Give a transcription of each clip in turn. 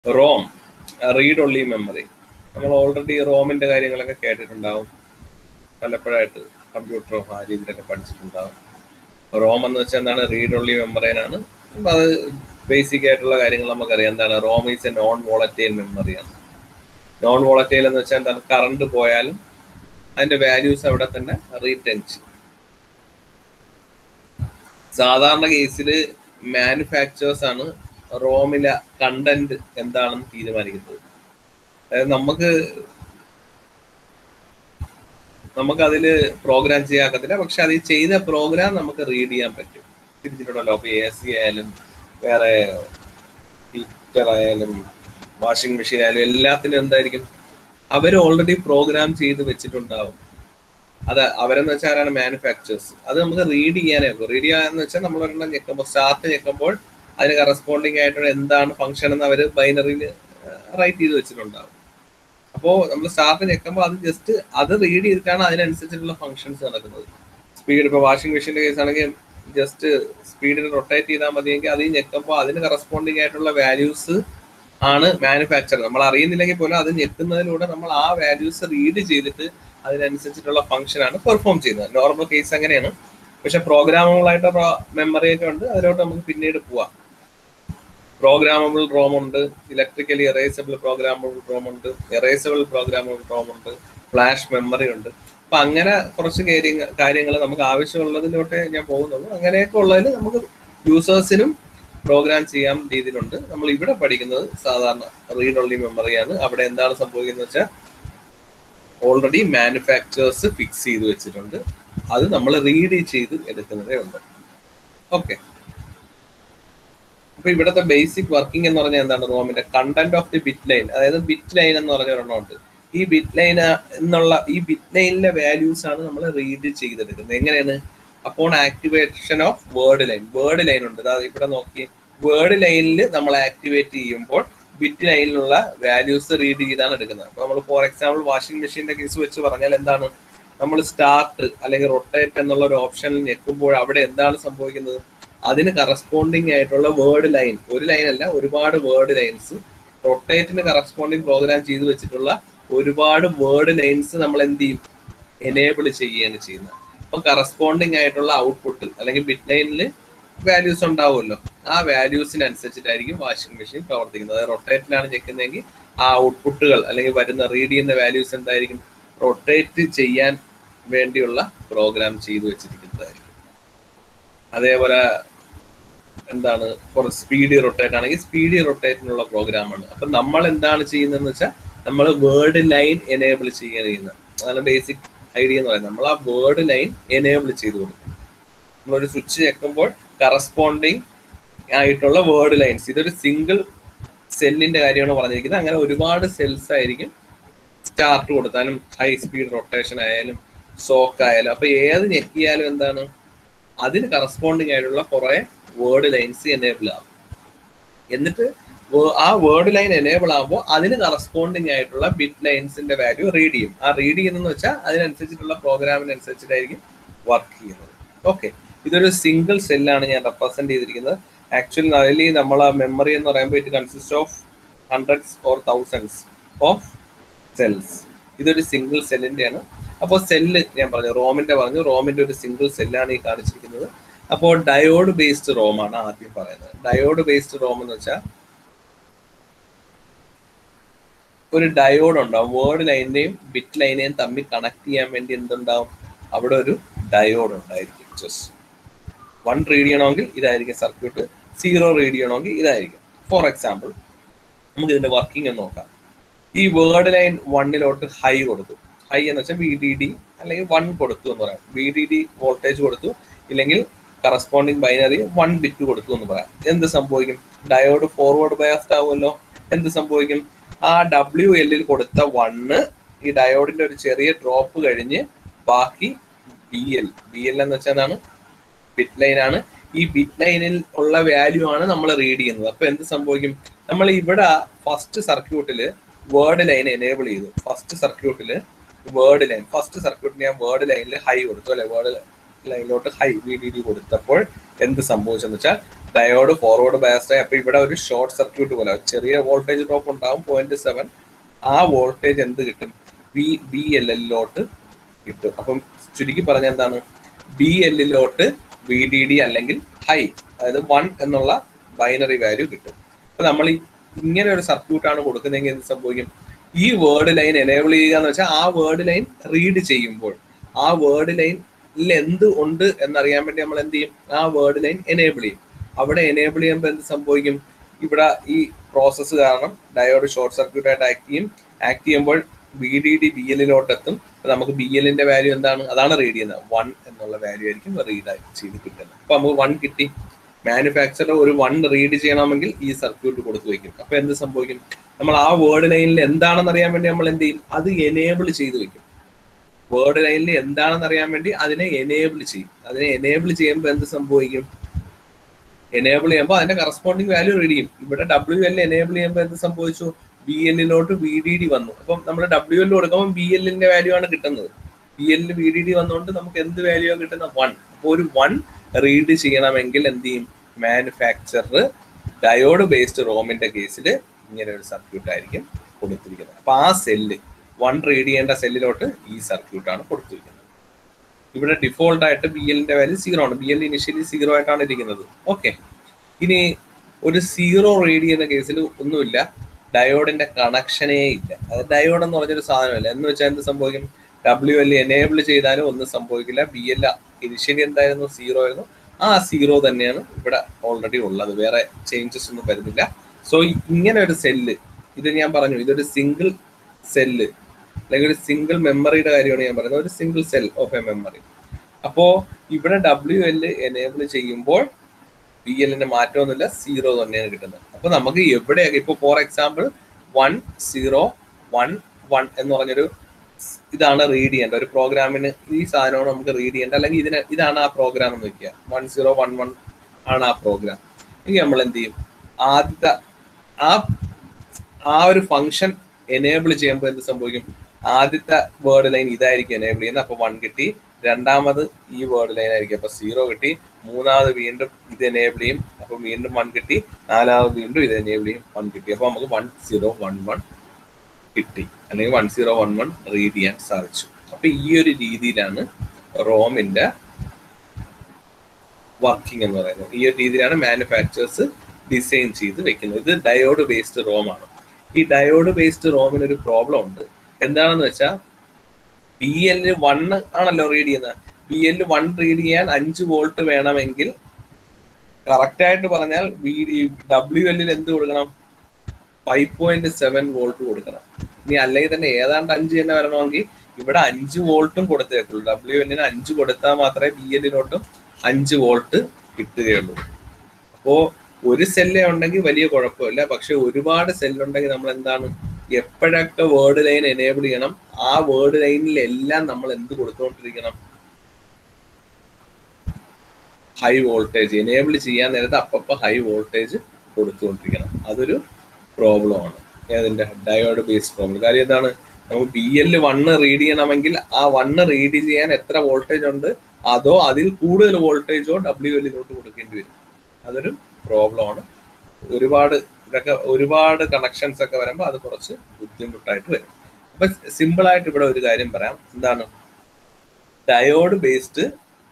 Rome read only memory നമ്മൾ already റോമിന്റെ കാര്യങ്ങളൊക്കെ കേട്ടിട്ടുണ്ടാവും പലപ്പോഴായിട്ട് കമ്പ്യൂട്ടറോ ആ രീതിയിലൊക്കെ പഠിച്ചിട്ടുണ്ടാവും റോം എന്ന് വെച്ചാൽ എന്താണ് റീഡ് ഒൺലി മെമ്മറിയാണ് അപ്പൊ അത് ബേസിക് ആയിട്ടുള്ള കാര്യങ്ങൾ നമുക്കറിയാം എന്താണ് ROM is a non volatile മെമ്മറിയാണ് നോൺ വോളറ്റൈൽ എന്ന് വെച്ചാൽ എന്താണ് കറണ്ട് പോയാലും അതിന്റെ വാല്യൂസ് അവിടെ തന്നെ റീറ്റെൻ ചെയ്യും സാധാരണ കേസിൽ മാനുഫാക്ചേഴ്സ് ആണ് റോമിലെ കണ്ടന്റ് എന്താണെന്ന് തീരുമാനിക്കുന്നത് അതായത് നമുക്ക് നമുക്ക് അതിൽ പ്രോഗ്രാം ചെയ്യാക്കത്തില്ല പക്ഷെ അതിൽ ചെയ്ത പ്രോഗ്രാം നമുക്ക് റീഡ് ചെയ്യാൻ പറ്റും തിരിച്ചിട്ടുണ്ടല്ലോ അപ്പൊ എ സി ആയാലും വേറെ ഹീറ്റർ ആയാലും വാഷിംഗ് മെഷീൻ ആയാലും എല്ലാത്തിനും എന്തായിരിക്കും അവർ ഓൾറെഡി പ്രോഗ്രാം ചെയ്ത് വെച്ചിട്ടുണ്ടാവും അത് അവരെന്ന് വെച്ചാൽ ആരാണ് മാനുഫാക്ചേഴ്സ് അത് നമുക്ക് റീഡ് ചെയ്യാനേ ഉള്ളൂ റീഡ് ചെയ്യാന്ന് വെച്ചാൽ നമ്മൾ ഒരെണ്ണം ഞെക്കുമ്പോൾ സ്റ്റാർട്ട് ഞെക്കുമ്പോൾ അതിന് കറസ്പോണ്ടിങ് ആയിട്ടുള്ള എന്താണ് ഫംഗ്ഷൻ എന്ന് അവർ ബൈനറിയിൽ റൈറ്റ് ചെയ്ത് വെച്ചിട്ടുണ്ടാവും അപ്പോൾ നമ്മൾ സ്റ്റാർട്ട് ഞെക്കുമ്പോൾ അത് ജസ്റ്റ് അത് റീഡ് ചെയ്തിട്ടാണ് അതിനനുസരിച്ചിട്ടുള്ള ഫംഗ്ഷൻസ് നടക്കുന്നത് സ്പീഡ് ഇപ്പോൾ വാഷിംഗ് മെഷീൻ്റെ കേസ് ആണെങ്കിൽ ജസ്റ്റ് സ്പീഡിൽ റൊട്ടേറ്റ് ചെയ്താൽ മതിയെങ്കിൽ അത് ഞെക്കുമ്പോൾ അതിന് കറസ്പോണ്ടിങ് ആയിട്ടുള്ള വാല്യൂസ് ആണ് മാനുഫാക്ചർ നമ്മൾ അറിയുന്നില്ലെങ്കിൽ പോലും അത് ഞെക്കുന്നതിലൂടെ നമ്മൾ ആ വാല്യൂസ് റീഡ് ചെയ്തിട്ട് അതിനനുസരിച്ചിട്ടുള്ള ഫംഗ്ഷൻ ആണ് പെർഫോം ചെയ്യുന്നത് നോർമൽ കേസ് അങ്ങനെയാണ് പക്ഷെ പ്രോഗ്രാമബിൾ ആയിട്ട് മെമ്മറി ഒക്കെ ഉണ്ട് അതിലോട്ട് നമുക്ക് പിന്നീട് പോവാം പ്രോഗ്രാമബിൾ റോം ഉണ്ട് ഇലക്ട്രിക്കലി എറേസബിൾ പ്രോഗ്രാമബിൾ റോം ഉണ്ട് എറേസബിൾ പ്രോഗ്രാമബിൾ റോം ഉണ്ട് ഫ്ലാഷ് മെമ്മറി ഉണ്ട് അപ്പൊ അങ്ങനെ കുറച്ച് കാര്യങ്ങൾ നമുക്ക് ആവശ്യമുള്ളതിലോട്ട് ഞാൻ പോകുന്നുള്ളൂ അങ്ങനെയൊക്കെ ഉള്ളതിൽ നമുക്ക് യൂസേഴ്സിനും പ്രോഗ്രാം ചെയ്യാൻ രീതിയിലുണ്ട് നമ്മൾ ഇവിടെ പഠിക്കുന്നത് സാധാരണ റീഡ് ഓൺലി മെമ്മറിയാണ് അവിടെ എന്താണ് സംഭവിക്കുന്നത് വെച്ചാൽ ഓൾറെഡി മാനുഫാക്ചേഴ്സ് ഫിക്സ് ചെയ്ത് വെച്ചിട്ടുണ്ട് അത് നമ്മൾ റീഡ് ചെയ്ത് എടുക്കുന്നതേ ഉണ്ട് ഓക്കെ അപ്പൊ ഇവിടുത്തെ ബേസിക് വർക്കിംഗ് എന്ന് പറഞ്ഞാൽ എന്താണ് റോമിന്റെ content of the bit line അതായത് ബിറ്റ് ലൈൻ എന്ന് പറഞ്ഞ ഒരെണ്ണമുണ്ട് ഈ ബിറ്റ് ലൈൻ എന്നുള്ള ഈ ബിറ്റ് ലൈനിലെ വാല്യൂസ് ആണ് നമ്മൾ റീഡ് ചെയ്തെടുക്കുന്നത് എങ്ങനെയാണ് അപ്പോൾ activation of word line word line ഉണ്ട് അതായത് ഇവിടെ നോക്കി വേർഡ് ലൈനിൽ നമ്മൾ ആക്ടിവേറ്റ് ചെയ്യുമ്പോൾ ബിറ്റ് ലൈനിലുള്ള വാല്യൂസ് റീഡ് ചെയ്താണ് എടുക്കുന്നത് അപ്പൊ നമ്മൾ ഫോർ എക്സാമ്പിൾ വാഷിംഗ് മെഷീന്റെ കേസ് വെച്ച് പറഞ്ഞാൽ എന്താണ് നമ്മൾ സ്റ്റാർട്ട് അല്ലെങ്കിൽ റൊട്ടേറ്റ് എന്നുള്ള ഒരു ഓപ്ഷനിൽ ഞെക്കുമ്പോൾ അവിടെ എന്താണ് സംഭവിക്കുന്നത് അതിന് കറസ്പോണ്ടിങ് ആയിട്ടുള്ള വേർഡ് ലൈൻ ഒരു ലൈൻ അല്ല ഒരുപാട് വേർഡ് ലൈൻസ് റൊട്ടേറ്റിന് കറസ്പോണ്ടിങ് പ്രോഗ്രാം ചെയ്തു വെച്ചിട്ടുള്ള ഒരുപാട് വേർഡ് ലൈൻസ് നമ്മൾ എന്ത് ചെയ്യും എനേബിൾ ചെയ്യുകയാണ് ചെയ്യുന്നത് അപ്പൊ കറസ്പോണ്ടിങ് ആയിട്ടുള്ള ഔട്ട്പുട്ട് അല്ലെങ്കിൽ ബിറ്റ് ലൈനിൽ വാല്യൂസ് ഉണ്ടാവുമല്ലോ ആ വാല്യൂസിനനുസരിച്ചിട്ടായിരിക്കും വാഷിംഗ് മെഷീൻ പ്രവർത്തിക്കുന്നത് അതായത് റൊട്ടേറ്റിലാണ് ഞെക്കുന്നതെങ്കിൽ ആ ഔട്ട്പുട്ടുകൾ അല്ലെങ്കിൽ വരുന്ന റീഡ് ചെയ്യുന്ന വാല്യൂസ് എന്തായിരിക്കും റൊട്ടേറ്റ് ചെയ്യാൻ വേണ്ടിയുള്ള പ്രോഗ്രാം ചെയ്തു വെച്ചിരിക്കുന്നതായിരിക്കും അതേപോലെ എന്താണ് കുറച്ച് സ്പീഡി റൊട്ടേറ്റ് ആണെങ്കിൽ സ്പീഡി റൊട്ടേറ്റിനുള്ള പ്രോഗ്രാമാണ് അപ്പൊ നമ്മൾ എന്താണ് ചെയ്യുന്നതെന്ന് വെച്ചാൽ നമ്മൾ വേർഡ് ലൈൻ എനേബിൾ ചെയ്യാൻ ചെയ്യുന്നത് അതാണ് ബേസിക് ഐഡിയ എന്ന് പറയുന്നത് നമ്മൾ ആ വേർഡ് ലൈൻ എനേബിൾ ചെയ്ത് കൊടുക്കും നമ്മളൊരു സ്വിച്ച് ഞെക്കുമ്പോൾ കറസ്പോണ്ടിങ് ആയിട്ടുള്ള വേർഡ് ലൈൻസ് ഇതൊരു സിംഗിൾ സെല്ലിന്റെ കാര്യമാണ് പറഞ്ഞിരിക്കുന്നത് അങ്ങനെ ഒരുപാട് സെൽസ് ആയിരിക്കും സ്റ്റാർട്ട് കൊടുത്താലും ഹൈ സ്പീഡ് റൊട്ടേഷൻ ആയാലും സോക്ക് ആയാലും അപ്പൊ ഏത് ഞെക്കിയാലും എന്താണ് അതിന് കറസ്പോണ്ടിങ് ആയിട്ടുള്ള കുറെ വേർഡ് ലൈൻസ് എനേബിൾ ആവും എന്നിട്ട് ആ വേർഡ് ലൈൻ എനേബിൾ ആകുമ്പോൾ അതിന് കറസ്പോണ്ടിങ് ആയിട്ടുള്ള ബിറ്റ് ലൈൻസിന്റെ വാല്യൂ റീഡ് ചെയ്യും ആ റീഡ് ചെയ്യുന്നതെന്ന് വെച്ചാൽ അതിനനുസരിച്ചിട്ടുള്ള പ്രോഗ്രാമിനനുസരിച്ചിട്ടായിരിക്കും വർക്ക് ചെയ്യുന്നത് ഓക്കെ ഇതൊരു സിംഗിൾ സെല്ലാണ് ഞാൻ റെപ്രസെന്റ് ചെയ്തിരിക്കുന്നത് ആക്ച്വലി അതിൽ നമ്മൾ ആ മെമ്മറി എന്ന് പറയുമ്പോൾ it consist of hundreds or thousands of cells ഇതൊരു സിംഗിൾ സെല്ലിന്റെയാണ് അപ്പോൾ സെല്ല് ഞാൻ പറഞ്ഞു റോമിന്റെ പറഞ്ഞു റോമിന്റെ ഒരു സിംഗിൾ സെല്ലാണ് ഈ കാണിച്ചിരിക്കുന്നത് അപ്പോൾ ഡയോഡ് ബേസ്ഡ് റോമാണ് ആദ്യം പറയുന്നത് ഡയോഡ് ബേസ്ഡ് റോം എന്ന് വെച്ചാൽ ഒരു ഡയോഡ് ഉണ്ടാവും വേർഡ് ലൈനിന്റെയും ബിറ്റ് ലൈനെയും തമ്മിൽ കണക്ട് ചെയ്യാൻ വേണ്ടി എന്തുണ്ടാവും അവിടെ ഒരു ഡയോഡ് ഉണ്ടായിരിക്കും ജസ്റ്റ് വൺ റീഡ് ചെയ്യണമെങ്കിൽ ഇതായിരിക്കും സർക്യൂട്ട് സീറോ റീഡ് ചെയ്യണമെങ്കിൽ ഇതായിരിക്കും ഫോർ എക്സാമ്പിൾ നമുക്ക് ഇതിന്റെ വർക്കിംഗ് ഒന്ന് നോക്കാം ഈ വേർഡ് ലൈൻ വണ്ണിലോട്ട് ഹൈ കൊടുത്തു ഹൈ എന്ന് വെച്ചാൽ വി ഡി ഡി അല്ലെങ്കിൽ വൺ കൊടുത്തു എന്ന് പറയാം വി ഡി ഡി വോൾട്ടേജ് കൊടുത്തു ഇല്ലെങ്കിൽ കറസ്പോണ്ടിങ് ബൈനറി വൺ ബിറ്റ് കൊടുത്തു എന്ന് പറയാം എന്ത് സംഭവിക്കും ഡയോഡ് ഫോർവേഡ് ബയാസ്ഡ് ആവുമല്ലോ എന്ത് സംഭവിക്കും ആ ഡബ്ല്യു എല്ലിൽ കൊടുത്ത വണ്ണ് ഈ ഡയോഡിന്റെ ഒരു ചെറിയ ഡ്രോപ്പ് കഴിഞ്ഞ് ബാക്കി ബി എൽ ബി എൽ എന്ന് വെച്ചാൽ എന്താണ് ബിറ്റ് ലൈൻ ആണ് ഈ ബിറ്റ് ലൈനിൽ ഉള്ള വാല്യൂ ആണ് നമ്മൾ റീഡ് ചെയ്യുന്നത് അപ്പൊ എന്ത് സംഭവിക്കും നമ്മൾ ഇവിടെ ഫസ്റ്റ് സർക്യൂട്ടില് വേർഡ് ലൈൻ എനേബിൾ ചെയ്തു ഫസ്റ്റ് സർക്യൂട്ടില് വേർഡ് ലൈൻ ഫസ്റ്റ് സർക്യൂട്ടിൽ ഞാൻ വേർഡ് ലൈനിൽ ഹൈ കൊടുത്തു അല്ലെ വേർഡ് ലൈനിലോട്ട് ഹൈ വി ഡി ഡി കൊടുത്തപ്പോൾ എന്ത് സംഭവിച്ചെന്ന് വെച്ചാൽ ഡയോഡ് ഫോർവേഡ് ബയസ്ഡ് ആയി അപ്പൊ ഇവിടെ ഒരു ഷോർട്ട് സർക്യൂട്ട് പോലെ ചെറിയ വോൾട്ടേജ് ഡ്രോപ്പ് ഉണ്ടാവും പോയിന്റ് സെവൻ ആ വോൾട്ടേജ് എന്ത് കിട്ടും വി ബി എൽ എല്ലിലോട്ട് കിട്ടും അപ്പം ചുരുക്കി പറഞ്ഞ എന്താണ് ബി എല്ലിലോട്ട് വി ഡി ഡി അല്ലെങ്കിൽ ഹൈ അതായത് വൺ എന്നുള്ള ബൈനറി വാല്യൂ കിട്ടും അപ്പൊ നമ്മൾ ഈ ഇങ്ങനെ ഒരു സർക്യൂട്ടാണ് കൊടുക്കുന്നതെങ്കിൽ എന്ത് സംഭവിക്കും ഈ വേർഡ് ലൈൻ എനേബിൾ ചെയ്യുക എന്ന് വെച്ചാൽ ആ വേർഡ് ലൈൻ റീഡ് ചെയ്യുമ്പോൾ ആ വേർഡ് ലൈനിൽ എന്ത് ഉണ്ട് എന്നറിയാൻ വേണ്ടി നമ്മൾ എന്ത് ചെയ്യും ആ വേർഡ് ലൈൻ എനേബിൾ ചെയ്യും അവിടെ എനേബിൾ ചെയ്യുമ്പോൾ എന്ത് സംഭവിക്കും ഇവിടെ ഈ പ്രോസസ്സ് കാരണം ഡയോഡ് ഷോർട്ട് സർക്യൂട്ട് ആയിട്ട് ആക്ട് ചെയ്യും ആക്ട് ചെയ്യുമ്പോൾ ബി ഡി ഡി ബി എല്ലിലോട്ട് എത്തും അപ്പൊ നമുക്ക് ബി എല്ലിന്റെ വാല്യൂ എന്താണ് അതാണ് റീഡ് ചെയ്യുന്നത് വൺ എന്നുള്ള വാല്യൂ ആയിരിക്കും റീഡ് ചെയ്ത് കിട്ടുന്നത് അപ്പൊ നമുക്ക് വൺ കിട്ടി മാനുഫാക്ചറർ ഒരു വൺ റീഡ് ചെയ്യണമെങ്കിൽ ഈ സർക്യൂട്ട് കൊടുത്തു വെക്കും അപ്പൊ എന്ത് സംഭവിക്കും നമ്മൾ ആ വേർഡ് ലൈനിൽ എന്താണെന്ന് അറിയാൻ വേണ്ടി നമ്മൾ എന്ത് ചെയ്യും അത് എനേബിൾ ചെയ്ത് വെക്കും വേർഡ് ലൈനിൽ എന്താണെന്ന് അറിയാൻ വേണ്ടി അതിനെ എനേബിൾ ചെയ്യും അതിനെ എനേബിൾ ചെയ്യുമ്പോൾ എന്ത് സംഭവിക്കും എനേബിൾ ചെയ്യുമ്പോൾ അതിന്റെ കറസ്പോണ്ടിങ് വാല്യൂ റീഡ് ചെയ്യും ഇവിടെ ഡബ്ല്യു എൽ എനേബിൾ ചെയ്യുമ്പോൾ എന്ത് സംഭവിച്ചു ബി എല്ലിലോട്ട് വി ഡി ഡി വന്നു അപ്പം നമ്മൾ ഡബ്ല്യു എൽ കൊടുക്കുമ്പോൾ ബി എല്ലിന്റെ വാല്യൂ ആണ് കിട്ടുന്നത് ബി എല്ലിൽ വി ഡി ഡി വന്നുകൊണ്ട് നമുക്ക് എന്ത് വാല്യൂ ആണ് കിട്ടുന്നത് വൺ അപ്പോൾ ഒരു വൺ റീഡ് ചെയ്യണമെങ്കിൽ എന്ത് ചെയ്യും മാനുഫാക്ചറർ ഡയോഡ് ബേസ്ഡ് റോമിന്റെ കേസിൽ ഇങ്ങനെ ഒരു സർക്യൂട്ട് ആയിരിക്കും കൊടുത്തിരിക്കുന്നത് അപ്പൊ ആ സെല്ല് വൺ റീഡ് ചെയ്യേണ്ട സെല്ലിലോട്ട് ഈ സർക്യൂട്ടാണ് കൊടുത്തിരിക്കുന്നത് ഇവിടെ ഡിഫോൾട്ട് ആയിട്ട് ബി എല്ലിന്റെ വാല്യൂ സീറോ ആണ് ബി എൽ ഇനിഷ്യലി സീറോ ആയിട്ടാണ് ഇരിക്കുന്നത് ഓക്കെ ഇനി ഒരു സീറോ റീഡ് ചെയ്യുന്ന കേസിൽ ഒന്നുമില്ല ഡയോഡിന്റെ കണക്ഷനേ ഇല്ല അത് ഡയോഡ് എന്ന് പറഞ്ഞൊരു സാധനമല്ല എന്ന് വെച്ചാൽ എന്ത് സംഭവിക്കും ഡബ്ല്യു എൽ എനേബിൾ ചെയ്താലും ഒന്നും സംഭവിക്കില്ല ബി എൽ ഇനിഷ്യലി എന്തായിരുന്നു സീറോ ആയിരുന്നു ആ സീറോ തന്നെയാണ് ഇവിടെ ഓൾറെഡി ഉള്ളത് വേറെ ചേഞ്ചസ് ഒന്നും വരുന്നില്ല സോ ഇങ്ങനെ ഒരു സെല്ല് ഇത് ഞാൻ പറഞ്ഞു ഇതൊരു സിംഗിൾ സെല്ല് അല്ലെങ്കിൽ ഒരു സിംഗിൾ മെമ്മറിയുടെ കാര്യമാണ് ഞാൻ പറയുന്നത് ഒരു single cell of a memory അപ്പോ ഇവിടെ ഡബ്ല്യു എൽ എനേബിൾ ചെയ്യുമ്പോൾ ബി എല്ലിന്റെ മാറ്റമൊന്നുമില്ല സീറോ തന്നെയാണ് കിട്ടുന്നത് അപ്പൊ നമുക്ക് എവിടെ ഇപ്പൊ for example one zero one one എന്ന് പറഞ്ഞൊരു ഇതാണ് റീഡ് ചെയ്യേണ്ടത് ഒരു പ്രോഗ്രാമിന് ഈ സാധനമാണ് നമുക്ക് റീഡ് ചെയ്യേണ്ടത് അല്ലെങ്കിൽ ഇതിന് ഇതാണ് ആ പ്രോഗ്രാം എന്ന് വെക്കുക വൺ സീറോ വൺ വൺ ആണ് ആ പ്രോഗ്രാം എങ്കിൽ നമ്മൾ എന്ത് ചെയ്യും ആദ്യത്തെ ആ ആ ഒരു ഫംഗ്ഷൻ എനേബിൾ ചെയ്യുമ്പോൾ എന്ത് സംഭവിക്കും ആദ്യത്തെ വേർഡ് ലൈൻ ഇതായിരിക്കും എനേബിൾ ചെയ്യുന്നത് അപ്പൊ വൺ കിട്ടി രണ്ടാമത് ഈ വേർഡ് ലൈൻ ആയിരിക്കും അപ്പൊ സീറോ കിട്ടി മൂന്നാമത് വീണ്ടും ഇത് എനേബിൾ ചെയ്യും അപ്പൊ വീണ്ടും വൺ കിട്ടി നാലാമത് വീണ്ടും ഇത് എനേബിൾ ചെയ്യും വൺ കിട്ടി അപ്പൊ നമുക്ക് വൺ സീറോ വൺ വൺ കിട്ടി അല്ലെങ്കിൽ one zero one one read ചെയ്യാൻ സാധിച്ചു അപ്പൊ ഈ ഒരു രീതിയിലാണ് റോമിന്റെ വർക്കിംഗ് എന്ന് പറയുന്നത് ഈ ഒരു രീതിയിലാണ് മാനുഫാക്ചേഴ്സ് ഡിസൈൻ ചെയ്ത് വെക്കുന്നത് ഇത് ഡയോഡ് ബേസ്ഡ് റോം ആണ് ഈ ഡയോഡ് ബേസ്ഡ് റോമിന് ഒരു പ്രോബ്ലം ഉണ്ട് എന്താണെന്ന് വെച്ചാൽ ബി എൽ വൺ ആണല്ലോ റീഡ് ചെയ്യുന്നത് ബി എൽ വൺ റീഡ് ചെയ്യാൻ അഞ്ച് വോൾട്ട് വേണമെങ്കിൽ കറക്റ്റ് ആയിട്ട് പറഞ്ഞാൽ ഡബ്ല്യു എല്ലിൽ എന്ത് കൊടുക്കണം ഫൈവ് പോയിന്റ് സെവൻ വോൾട്ട് കൊടുക്കണം ഇനി അല്ലെങ്കിൽ തന്നെ ഏതാണ്ട് അഞ്ച് തന്നെ വരണമെങ്കിൽ ഇവിടെ അഞ്ച് വോൾട്ടും കൊടുത്തേക്കുള്ളൂ ഡബ്ല്യു എല്ലിന് അഞ്ച് കൊടുത്താൽ മാത്രമേ ബി എല്ലിലോട്ടും അഞ്ച് വോൾട്ട് കിട്ടുകയുള്ളൂ അപ്പോ ഒരു സെല്ല് ഉണ്ടെങ്കിൽ വലിയ കുഴപ്പമില്ല പക്ഷെ ഒരുപാട് സെല്ലുണ്ടെങ്കിൽ നമ്മൾ എന്താണ് എപ്പോഴൊക്കെ വേർഡ് ലൈൻ എനേബിൾ ചെയ്യണം ആ വേർഡ് ലൈനിലെല്ലാം നമ്മൾ എന്ത് കൊടുത്തുകൊണ്ടിരിക്കണം ഹൈ വോൾട്ടേജ് എനേബിൾ ചെയ്യാൻ നേരത്തെ അപ്പപ്പോ ഹൈ വോൾട്ടേജ് കൊടുത്തുകൊണ്ടിരിക്കണം അതൊരു പ്രോബ്ലം ആണ് ഏതിന്റെ ഡയോഡ് ബേസ്ഡ് പ്രോബ്ലം കാര്യം എന്താണ് നമുക്ക് ബി എൽ വണ്ണ് റീഡ് ചെയ്യണമെങ്കിൽ ആ വണ്ണ് റീഡ് ചെയ്യാൻ എത്ര വോൾട്ടേജ് ഉണ്ട് അതോ അതിൽ കൂടുതൽ വോൾട്ടേജോ ഡബ്ല്യു എല്ലിലോട്ട് കൊടുക്കേണ്ടി വരും അതൊരു പ്രോബ്ലം ആണ് ഒരുപാട് ഇതൊക്കെ ഒരുപാട് കണക്ഷൻസ് ഒക്കെ വരുമ്പോൾ അത് കുറച്ച് ബുദ്ധിമുട്ടായിട്ട് വരും അപ്പൊ സിമ്പിൾ ആയിട്ട് ഇവിടെ ഒരു കാര്യം പറയാം എന്താണ് ഡയോഡ് ബേസ്ഡ്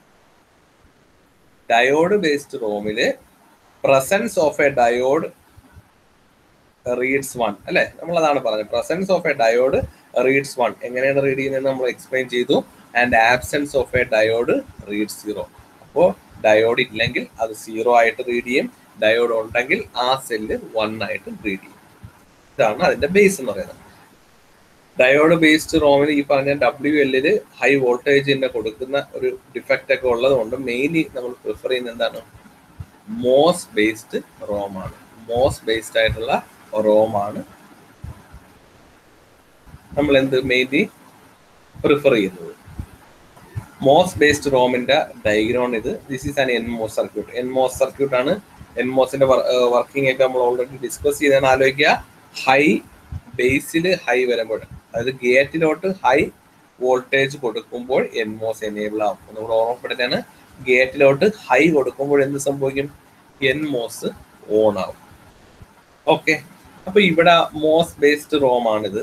ഡയോഡ് ബേസ്ഡ് റോമില് presence of a diode reads one അല്ലെ നമ്മൾ അതാണ് പറഞ്ഞത് presence of a diode reads one എങ്ങനെയാണ് റീഡ് ചെയ്യുന്നത് നമ്മൾ എക്സ്പ്ലെയിൻ ചെയ്തു and absence of a diode read zero അപ്പോൾ ഡയോഡ് ഇല്ലെങ്കിൽ അത് സീറോ ആയിട്ട് റീഡ് ചെയ്യും ഡയോഡ് ഉണ്ടെങ്കിൽ ആ സെല്ല് വൺ ആയിട്ട് റീഡ് ചെയ്യും ഇതാണ് അതിന്റെ ബേസ് എന്ന് പറയുന്നത് ഡയോഡ് ബേസ്ഡ് റോമിൽ ഈ പറഞ്ഞ ഡബ്ല്യു എല്ലില് ഹൈ വോൾട്ടേജിന്റെ കൊടുക്കുന്ന ഒരു ഡിഫക്റ്റ് ഒക്കെ ഉള്ളത് കൊണ്ട് മെയിൻലി നമ്മൾ പ്രിഫർ ചെയ്യുന്നത് എന്താണ് മോസ് ബേസ്ഡ് റോം ആണ് മോസ് ബേസ്ഡ് ആയിട്ടുള്ള റോം ആണ് നമ്മൾ എന്ത് മെയിൻലി പ്രിഫർ ചെയ്യുന്നത് മോസ് ബേസ്ഡ് റോമിന്റെ ഡയഗ്രോൺ ഇത് this is an N MOS circuit N MOS circuit ആണ് എൻ മോസിന്റെ വർക്കിംഗ് ഒക്കെ നമ്മൾ ഓൾറെഡി ഡിസ്കസ് ചെയ്താണ് ആലോചിക്കുക ഹൈ ബേസിൽ ഹൈ വരുമ്പോൾ അതായത് ഗേറ്റിലോട്ട് ഹൈ വോൾട്ടേജ് കൊടുക്കുമ്പോൾ എൻ മോസ് എനേബിൾ ആവും നമ്മൾ ഓർമ്മപ്പെടുത്താണ് ഗേറ്റിലോട്ട് ഹൈ കൊടുക്കുമ്പോൾ എന്ത് സംഭവിക്കും എൻ മോസ് ഓൺ ആവും ഓക്കെ അപ്പൊ ഇവിടെ മോസ് ബേസ്ഡ് റോം ആണിത്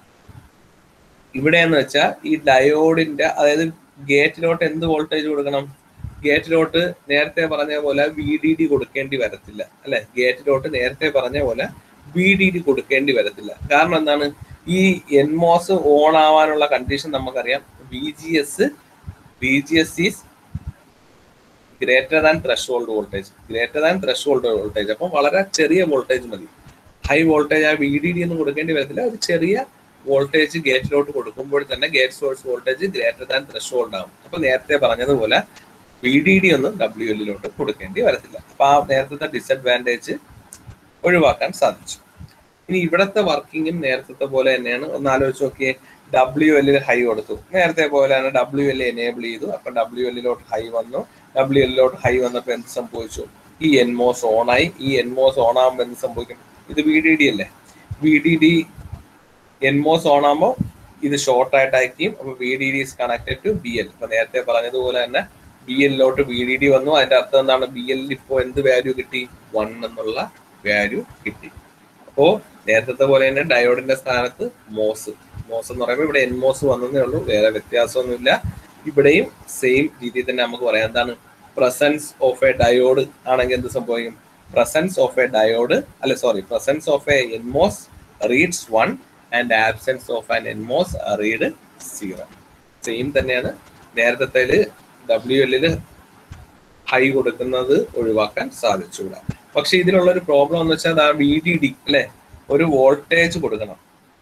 ഇവിടെ എന്ന് വെച്ചാൽ ഈ ഡയോഡിന്റെ അതായത് ഗേറ്റിലോട്ട് എന്ത് വോൾട്ടേജ് കൊടുക്കണം ഗേറ്റിലോട്ട് നേരത്തെ പറഞ്ഞ പോലെ വി ഡി ഡി കൊടുക്കേണ്ടി വരത്തില്ല അല്ലെ ഗേറ്റിലോട്ട് നേരത്തെ പറഞ്ഞ പോലെ വി ഡി ഡി കൊടുക്കേണ്ടി വരത്തില്ല കാരണം എന്താണ് ഈ എൻമോസ് ഓൺ ആവാനുള്ള കണ്ടീഷൻ നമുക്കറിയാം V G S V G S is greater than threshold voltage greater than threshold voltage അപ്പം വളരെ ചെറിയ വോൾട്ടേജ് മതി ഹൈ വോൾട്ടേജ് ആ വി ഡി ഡി ഒന്നും കൊടുക്കേണ്ടി വരത്തില്ല ഒരു ചെറിയ വോൾട്ടേജ് ഗേറ്റിലോട്ട് കൊടുക്കുമ്പോൾ തന്നെ gate source voltage greater than threshold ആവും അപ്പൊ നേരത്തെ പറഞ്ഞതുപോലെ വി ഡി ഡി ഒന്നും ഡബ്ല്യു എല്ലിലോട്ട് കൊടുക്കേണ്ടി വരത്തില്ല അപ്പൊ ആ നേരത്തെ ഡിസഡ്വാൻറ്റേജ് ഒഴിവാക്കാൻ സാധിച്ചു ഇനി ഇവിടത്തെ വർക്കിങ്ങും നേരത്തെ പോലെ തന്നെയാണ് ഒന്ന് ആലോചിച്ച് നോക്കിയേ ഡബ്ല്യു എല്ലിൽ ഹൈ കൊടുത്തു നേരത്തെ പോലെ തന്നെ ഡബ്ല്യു എൽ എനേബിൾ ചെയ്തു അപ്പൊ ഡബ്ല്യു എല്ലിലോട്ട് ഹൈ വന്നു ഡബ്ല്യു എല്ലിലോട്ട് ഹൈ വന്നപ്പോൾ എന്ത് സംഭവിച്ചു ഈ എൻമോസ് ഓൺ ആയി ഈ എൻമോസ് ഓൺ ആകുമ്പോൾ എന്ത് സംഭവിക്കും ഇത് വി ഡി ഡി അല്ലേ V D D NMOS on ആകുമ്പോൾ ഇത് ഷോർട്ട് ആയിട്ടായിരിക്കും അപ്പൊ V D D is connected to B L ഇപ്പൊ നേരത്തെ പറഞ്ഞതുപോലെ തന്നെ ബി എല്ലിലോട്ട് വി ഡി ഡി വന്നു അതിന്റെ അർത്ഥം എന്താണ് ബി എല്ലിൽ ഇപ്പോ എന്ത് വാല്യൂ കിട്ടി വൺ എന്നുള്ള വാല്യൂ കിട്ടി അപ്പോ നേരത്തെ പോലെ തന്നെ ഡയോഡിന്റെ സ്ഥാനത്ത് മോസ് മോസ് എന്ന് പറയുമ്പോൾ ഇവിടെ എൻമോസ് വന്നതേ ഉള്ളൂ വേറെ വ്യത്യാസമൊന്നുമില്ല ഇവിടെയും സെയിം രീതിയിൽ തന്നെ നമുക്ക് പറയാം എന്താണ് പ്രസൻസ് ഓഫ് എ ഡയോഡ് ആണെങ്കിൽ എന്ത് സംഭവിക്കും പ്രസൻസ് ഓഫ് എ ഡയോഡ് അല്ല sorry presence of a NMOS reads one and absence of an NMOS read zero same തന്നെയാണ് നേരത്തെ ഡബ്ല്യു എല്ലില് ഹൈ കൊടുക്കുന്നത് ഒഴിവാക്കാൻ സാധിച്ചൂടാ പക്ഷെ ഇതിനുള്ള ഒരു പ്രോബ്ലം എന്ന് വെച്ചാൽ വി ഡി ഡി അല്ലെ ഒരു വോൾട്ടേജ് കൊടുക്കണം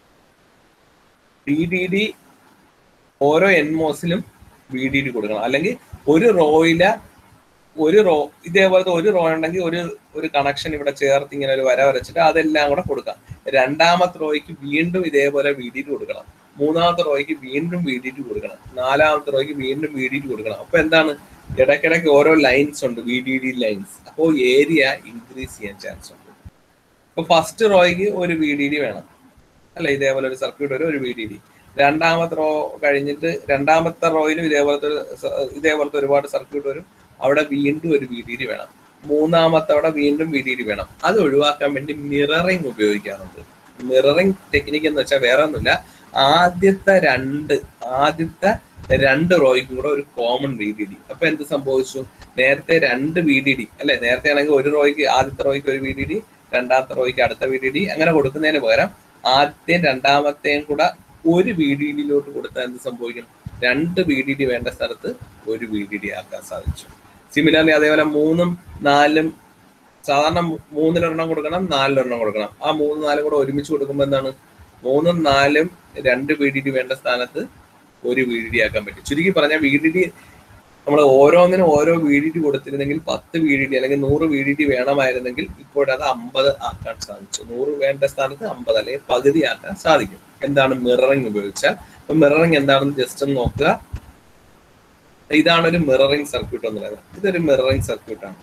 വി ഡി ഡി ഓരോ എൻമോസിലും വി ഡി ഡി കൊടുക്കണം അല്ലെങ്കിൽ ഒരു റോയിലെ ഒരു റോ ഇതേപോലത്തെ ഒരു റോ ഉണ്ടെങ്കിൽ ഒരു ഒരു കണക്ഷൻ ഇവിടെ ചേർത്ത് ഇങ്ങനെ ഒരു വര വരച്ചിട്ട് അതെല്ലാം കൂടെ കൊടുക്കാം രണ്ടാമത്തെ റോയ്ക്ക് വീണ്ടും ഇതേപോലെ വി ഡി ഡി കൊടുക്കണം മൂന്നാമത്തെ റോയ്ക്ക് വീണ്ടും വി ഡി ഡി കൊടുക്കണം നാലാമത്തെ റോയ്ക്ക് വീണ്ടും വി ഡി ഡി കൊടുക്കണം അപ്പൊ എന്താണ് ഇടയ്ക്കിടയ്ക്ക് ഓരോ ലൈൻസ് ഉണ്ട് വി ഡി ഡി ലൈൻസ് അപ്പോൾ ഏരിയ ഇൻക്രീസ് ചെയ്യാൻ ചാൻസ് ഉണ്ട് അപ്പൊ ഫസ്റ്റ് റോയ്ക്ക് ഒരു വി ഡി ഡി വേണം അല്ല ഇതേപോലെ ഒരു സർക്യൂട്ട് വരും ഒരു വി ഡി ഡി രണ്ടാമത്തെ റോ കഴിഞ്ഞിട്ട് രണ്ടാമത്തെ റോയിലും ഇതേപോലത്തെ ഒരു സ- ഇതേപോലത്തെ ഒരുപാട് സർക്യൂട്ട് വരും അവിടെ വീണ്ടും ഒരു വി ഡി ഡി വേണം മൂന്നാമത്തെ അവിടെ വീണ്ടും വി ഡി ഡി വേണം അത് ഒഴിവാക്കാൻ വേണ്ടി മിററിംഗ് ഉപയോഗിക്കാറുണ്ട് മിററിംഗ് ടെക്നിക്ക് എന്ന് വെച്ചാൽ വേറെ ഒന്നുമില്ല ആദ്യത്തെ രണ്ട് ആദ്യത്തെ രണ്ട് റോയ്ക്കും കൂടെ ഒരു കോമൺ വി ഡി ഡി അപ്പൊ എന്ത് സംഭവിച്ചു നേരത്തെ രണ്ട് വി ഡി ഡി അല്ലെ നേരത്തെ ആണെങ്കിൽ ഒരു റോയ്ക്ക് ആദ്യത്തെ റോയ്ക്ക് ഒരു വി ഡി ഡി രണ്ടാമത്തെ റോയ്ക്ക് അടുത്ത വി ഡി ഡി അങ്ങനെ കൊടുക്കുന്നതിന് പകരം ആദ്യത്തെയും രണ്ടാമത്തെയും കൂടെ ഒരു വി ഡി ഡിയിലോട്ട് കൊടുത്താൽ എന്ത് സംഭവിക്കും രണ്ട് വി ഡി ഡി വേണ്ട സ്ഥലത്ത് ഒരു വി ഡി ഡി ആക്കാൻ സാധിച്ചു സിമിലർലി അതേപോലെ മൂന്നും നാലും സാധാരണ മൂ- മൂന്നിലൊരെണ്ണം കൊടുക്കണം നാലിലൊരെണ്ണം കൊടുക്കണം ആ മൂന്ന് നാലും കൂടെ ഒരുമിച്ച് കൊടുക്കുമ്പോൾ എന്താണ് മൂന്നും നാലും രണ്ട് വി ഡി ഡി വേണ്ട സ്ഥാനത്ത് ഒരു വി ഡി ഡി ആക്കാൻ പറ്റും ചുരുക്കി പറഞ്ഞാൽ വി ഡി ഡി നമ്മൾ ഓരോന്നിനും ഓരോ വി ഡി ഡി കൊടുത്തിരുന്നെങ്കിൽ പത്ത് വി ഡി ഡി അല്ലെങ്കിൽ നൂറ് വി ഡി ഡി വേണമായിരുന്നെങ്കിൽ ഇപ്പോഴത് അമ്പത് ആക്കാൻ സാധിച്ചു നൂറ് വേണ്ട സ്ഥാനത്ത് അമ്പത് അല്ലെങ്കിൽ പകുതി ആക്കാൻ സാധിക്കും എന്താണ് മിററിംഗ് ഉപയോഗിച്ചാൽ അപ്പൊ മിററിംഗ് എന്താണെന്ന് ജസ്റ്റ് ഒന്ന് നോക്കുക ഇതാണ് ഒരു മിററിംഗ് സർക്യൂട്ട് എന്ന് പറയുന്നത് ഇതൊരു മിററിംഗ് സർക്യൂട്ടാണ്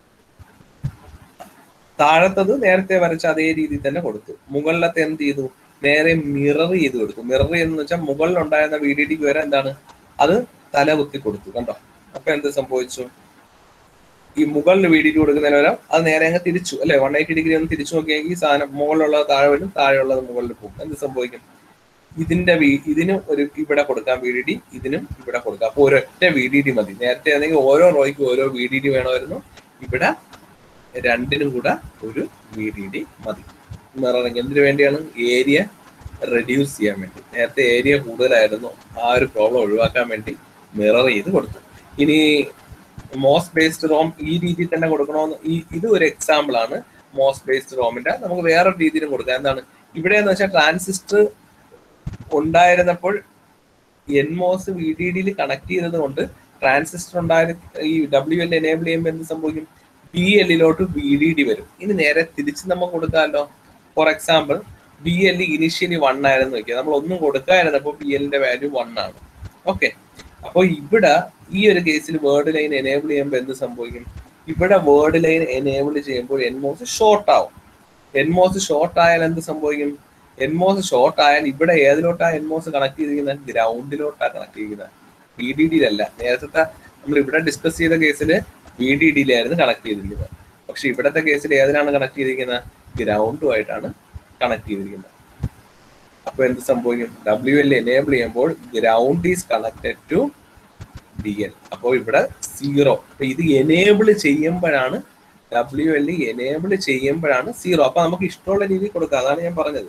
താഴത്തത് നേരത്തെ വരച്ച അതേ രീതിയിൽ തന്നെ കൊടുത്തു മുകളിലത്തെ എന്ത് ചെയ്തു നേരെ മിറർ ചെയ്ത് കൊടുത്തു മിറർ എന്ന് വെച്ചാൽ മുകളിൽ ഉണ്ടായിരുന്ന വി ഡി ഡിക്ക് വരെ എന്താണ് അത് തല കുത്തി കൊടുത്തു കണ്ടോ അപ്പൊ എന്ത് സംഭവിച്ചു ഈ മുകളിൽ വി ഡി ഡി കൊടുക്കുന്നതിന് പകരം അത് നേരെ അങ്ങ് തിരിച്ചു അല്ലെ വൺ എയ്റ്റി ഡിഗ്രി ഒന്ന് തിരിച്ചു നോക്കിയെങ്കിൽ ഈ സാധനം മുകളിലുള്ളത് താഴെ വരും താഴെയുള്ളത് മുകളിൽ പോകും എന്ത് സംഭവിക്കും ഇതിന്റെ വി ഇതിനും ഒരു ഇവിടെ കൊടുക്കാം വി ഡി ഡി ഇതിനും ഇവിടെ കൊടുക്കാം അപ്പൊ ഒരൊറ്റ വി ഡി ഡി മതി നേരത്തെ ആണെങ്കിൽ ഓരോ റോയ്ക്കും ഓരോ വി ഡി ഡി വേണമായിരുന്നു ഇവിടെ രണ്ടിനും കൂടെ ഒരു വി ഡി ഡി മതി മിററിങ് എന്തിനു വേണ്ടിയാണ് ഏരിയ റെഡ്യൂസ് ചെയ്യാൻ വേണ്ടി നേരത്തെ ഏരിയ കൂടുതലായിരുന്നു ആ ഒരു പ്രോബ്ലം ഒഴിവാക്കാൻ വേണ്ടി മിറർ ചെയ്ത് കൊടുത്തു ഇനി മോസ് ബേസ്ഡ് റോം ഈ രീതിയിൽ തന്നെ കൊടുക്കണമെന്ന് ഈ ഇത് ഒരു എക്സാമ്പിൾ ആണ് മോസ് ബേസ്ഡ് റോമിന്റെ നമുക്ക് വേറൊരു രീതിയിലും കൊടുക്കാം എന്താണ് ഇവിടെ എന്ന് വെച്ചാൽ ട്രാൻസിസ്റ്റർ ഉണ്ടായിരുന്നപ്പോൾ എൻമോസ് വി ഡി ഡിയിൽ കണക്ട് ചെയ്തത് കൊണ്ട് ട്രാൻസിസ്റ്റർ ഉണ്ടായ ഈ ഡബ്ല്യു എൽ എനേബിൾ ചെയ്യുമ്പോൾ എന്ത് സംഭവിക്കും ബി എല്ലിലോട്ട് ബി ഡി ഡി വരും ഇനി നേരെ തിരിച്ച് നമ്മൾ കൊടുക്കാമല്ലോ for example B L initially one ആയിരുന്നു വെക്കുക നമ്മൾ ഒന്നും കൊടുക്കാതിരുന്നപ്പോൾ ബി എല്ലിന്റെ വാല്യൂ വൺ ആണ് ഓക്കെ അപ്പോൾ ഇവിടെ ഈ ഒരു കേസിൽ വേർഡ് ലൈൻ എനേബിൾ ചെയ്യുമ്പോൾ എന്ത് സംഭവിക്കും ഇവിടെ വേർഡ് ലൈൻ എനേബിൾ ചെയ്യുമ്പോൾ എൻമോസ് ഷോർട്ട് ആവും എൻമോസ് ഷോർട്ട് ആയാൽ എന്ത് സംഭവിക്കും എൻമോസ് ഷോർട്ട് ആയാൽ ഇവിടെ ഏതിലോട്ടാ എൻമോസ് കണക്ട് ചെയ്തിരിക്കുന്നത് ഗ്രൗണ്ടിലോട്ടാ കണക്ട് ചെയ്തിരിക്കുന്നത് വി ഡി ഡിയിലല്ല നേരത്തെ നമ്മൾ ഇവിടെ ഡിസ്കസ് ചെയ്ത കേസിൽ വി ഡി ഡിയിലായിരുന്നു കണക്ട് ചെയ്തിരിക്കുന്നത് പക്ഷെ ഇവിടത്തെ കേസിൽ ഏതിനാണ് കണക്ട് ചെയ്തിരിക്കുന്നത് ഗ്രൗണ്ടുമായിട്ടാണ് കണക്ട് ചെയ്തിരിക്കുന്നത് അപ്പൊ എന്ത് സംഭവിക്കും ഡബ്ല്യു എൽ എനേബിൾ ചെയ്യുമ്പോൾ ground is connected to D L അപ്പോൾ ഇവിടെ സീറോ അപ്പൊ ഇത് എനേബിൾ ചെയ്യുമ്പോഴാണ് ഡബ്ല്യു എൽ എനേബിൾ ചെയ്യുമ്പോഴാണ് സീറോ അപ്പൊ നമുക്ക് ഇഷ്ടമുള്ള രീതിയിൽ കൊടുക്കുക അതാണ് ഞാൻ പറഞ്ഞത്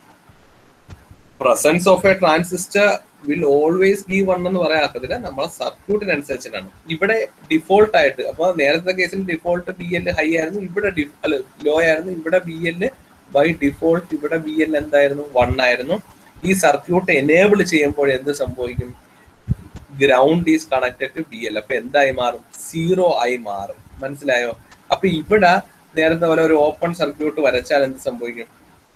presence of a transistor will always give one എന്ന് പറയാത്തതില്ല നമ്മളെ സർക്യൂട്ടിനനുസരിച്ചിട്ടാണ് ഇവിടെ ഡിഫോൾട്ട് ആയിട്ട് അപ്പൊ നേരത്തെ കേസിൽ ഡിഫോൾട്ട് ബി എൽ ഹൈ ആയിരുന്നു ഇവിടെ ഡി- അല്ല ലോ ആയിരുന്നു ഇവിടെ ബി എൽ ബൈ ഡിഫോൾട്ട് ഇവിടെ ബി എൽ എന്തായിരുന്നു വൺ ആയിരുന്നു ഈ സർക്യൂട്ട് എനേബിൾ ചെയ്യുമ്പോൾ എന്ത് സംഭവിക്കും ground is connected to B L അപ്പൊ എന്തായി മാറും സീറോ ആയി മാറും മനസ്സിലായോ അപ്പൊ ഇവിടെ നേരത്തെ പോലെ ഒരു ഓപ്പൺ സർക്യൂട്ട് വരച്ചാൽ എന്ത് സംഭവിക്കും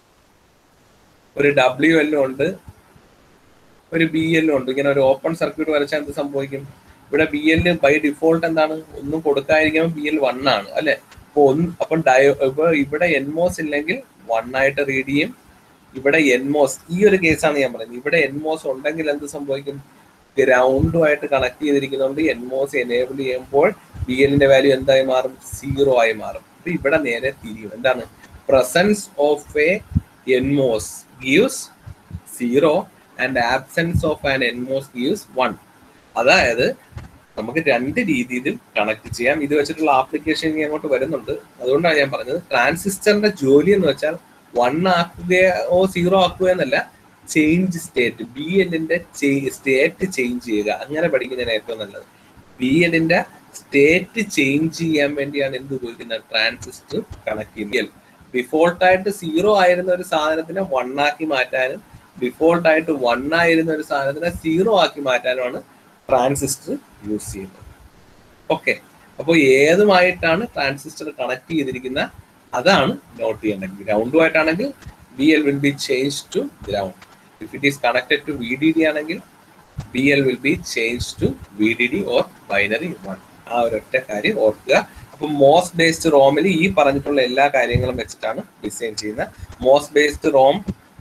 ഒരു ഡബ്ല്യു എല്ലും ഉണ്ട് ഒരു ബി എല്ലും ഉണ്ട് ഇങ്ങനെ ഒരു ഓപ്പൺ സർക്യൂട്ട് വരച്ചാൽ എന്ത് സംഭവിക്കും ഇവിടെ ബി എല്ല് ബൈ ഡിഫോൾട്ട് എന്താണ് ഒന്നും കൊടുക്കാതിരിക്കുമ്പോൾ ബി എൽ വൺ ആണ് അല്ലെ അപ്പൊ ഒന്ന് അപ്പം ഡയോ ഇപ്പൊ ഇവിടെ എൻമോസ് ഇല്ലെങ്കിൽ വൺ ആയിട്ട് റീഡ് ചെയ്യും ഇവിടെ എൻമോസ് ഈ ഒരു കേസാണ് ഞാൻ പറയുന്നത് ഇവിടെ എൻമോസ് ഉണ്ടെങ്കിൽ എന്ത് സംഭവിക്കും ഗ്രൗണ്ടുമായിട്ട് കണക്ട് ചെയ്തിരിക്കുന്നതുകൊണ്ട് എൻമോസ് എനേബിൾ ചെയ്യുമ്പോൾ ബി എല്ലിന്റെ വാല്യൂ എന്തായി മാറും സീറോ ആയി മാറും അപ്പൊ ഇവിടെ നേരെ തിരിയും എന്താണ് presence of a NMOS gives zero and absence of an NMOS gives one അതായത് നമുക്ക് രണ്ട് രീതിയിൽ കണക്ട് ചെയ്യാം ഇത് വെച്ചിട്ടുള്ള ആപ്ലിക്കേഷൻ ഇനി അങ്ങോട്ട് വരുന്നുണ്ട് അതുകൊണ്ടാണ് ഞാൻ പറഞ്ഞത് ട്രാൻസിസ്റ്ററിന്റെ ജോലി എന്ന് വെച്ചാൽ വൺ ആക്കുകയോ സീറോ ആക്കുക എന്നല്ല ചേഞ്ച് സ്റ്റേറ്റ് ബി എല്ലിന്റെ സ്റ്റേറ്റ് ചേഞ്ച് ചെയ്യുക അങ്ങനെ പഠിക്കുന്നതിന് ഏറ്റവും നല്ലത് ബി എല്ലിന്റെ സ്റ്റേറ്റ് ചേഞ്ച് ചെയ്യാൻ വേണ്ടിയാണ് എന്ത് ഉപയോഗിക്കുന്നത് ട്രാൻസിസ്റ്റർ കണക്ട് ചെയ്യുന്നത് ഡിഫോൾട്ട് ആയിട്ട് സീറോ ആയിരുന്ന ഒരു സാധനത്തിനെ വൺ ആക്കി മാറ്റാനും ഡിഫോൾട്ട് ആയിട്ട് വൺ ആയിരുന്ന ഒരു സാധനത്തിനെ സീറോ ആക്കി മാറ്റാനുമാണ് ട്രാൻസിസ്റ്റർ യൂസ് ചെയ്യുന്നത് ഓക്കെ അപ്പോൾ ഏതുമായിട്ടാണ് ട്രാൻസിസ്റ്റർ കണക്ട് ചെയ്തിരിക്കുന്ന അതാണ് നോട്ട് ചെയ്യേണ്ടത് ഗ്രൗണ്ടുമായിട്ടാണെങ്കിൽ B L will be change to ground if it is connected to V D D ആണെങ്കിൽ B L will be change to V D D or binary one ആ ഒരൊറ്റ കാര്യം ഓർക്കുക അപ്പൊ മോസ് ബേസ്ഡ് റോമിൽ ഈ പറഞ്ഞിട്ടുള്ള എല്ലാ കാര്യങ്ങളും വെച്ചിട്ടാണ് ഡിസൈൻ ചെയ്യുന്നത് MOS based ROM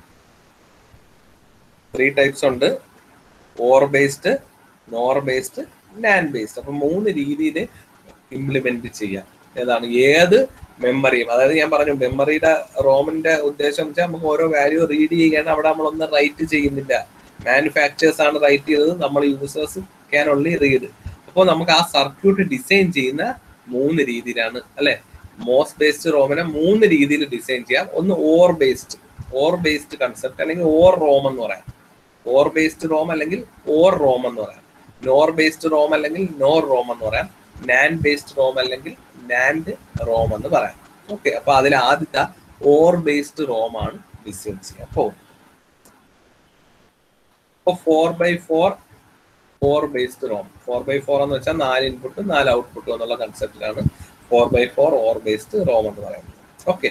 three types ഉണ്ട് or based nor based NAND based അപ്പൊ മൂന്ന് രീതിയിൽ ഇംപ്ലിമെന്റ് ചെയ്യാം ഏതാണ് ഏത് മെമ്മറിയും അതായത് ഞാൻ പറഞ്ഞു മെമ്മറിയുടെ റോമിന്റെ ഉദ്ദേശം വെച്ചാൽ നമുക്ക് ഓരോ വാല്യൂ റീഡ് ചെയ്യാൻ അവിടെ നമ്മളൊന്നും റൈറ്റ് ചെയ്യുന്നില്ല മാനുഫാക്ചേഴ്സ് ആണ് റൈറ്റ് ചെയ്തത് നമ്മൾ യൂസേഴ്സ് ക്യാൻ ഓൺലി റീഡ് അപ്പോൾ നമുക്ക് ആ സർക്യൂട്ട് ഡിസൈൻ ചെയ്യുന്ന മൂന്ന് രീതിയിലാണ് അല്ലെ മോസ് ബേസ്ഡ് റോമിനെ മൂന്ന് രീതിയിൽ ഡിസൈൻ ചെയ്യാം ഒന്ന് OR based OR based concept അല്ലെങ്കിൽ ഓർ റോം എന്ന് പറയാം ഓർ ബേസ്ഡ് റോം അല്ലെങ്കിൽ ഓർ റോം എന്ന് പറയാം നോർ ബേസ്ഡ് റോം അല്ലെങ്കിൽ നോർ റോം എന്ന് പറയാം നാൻ ബേസ്ഡ് റോം അല്ലെങ്കിൽ നാൻഡ് റോം എന്ന് പറയാം ഓക്കെ അപ്പൊ അതിൽ ആദ്യത്തെ ഓർ ബേസ്ഡ് റോം ആണ് ഡിസൈൻ ചെയ്യുക അപ്പോൾ ഇപ്പൊ four by four four based ROM four by four എന്ന് വെച്ചാൽ നാല് ഇൻപുട്ടും നാല് ഔട്ട്പുട്ടും എന്നുള്ള കൺസെപ്റ്റിലാണ് four by four or based ROM എന്ന് പറയുന്നത് ഓക്കെ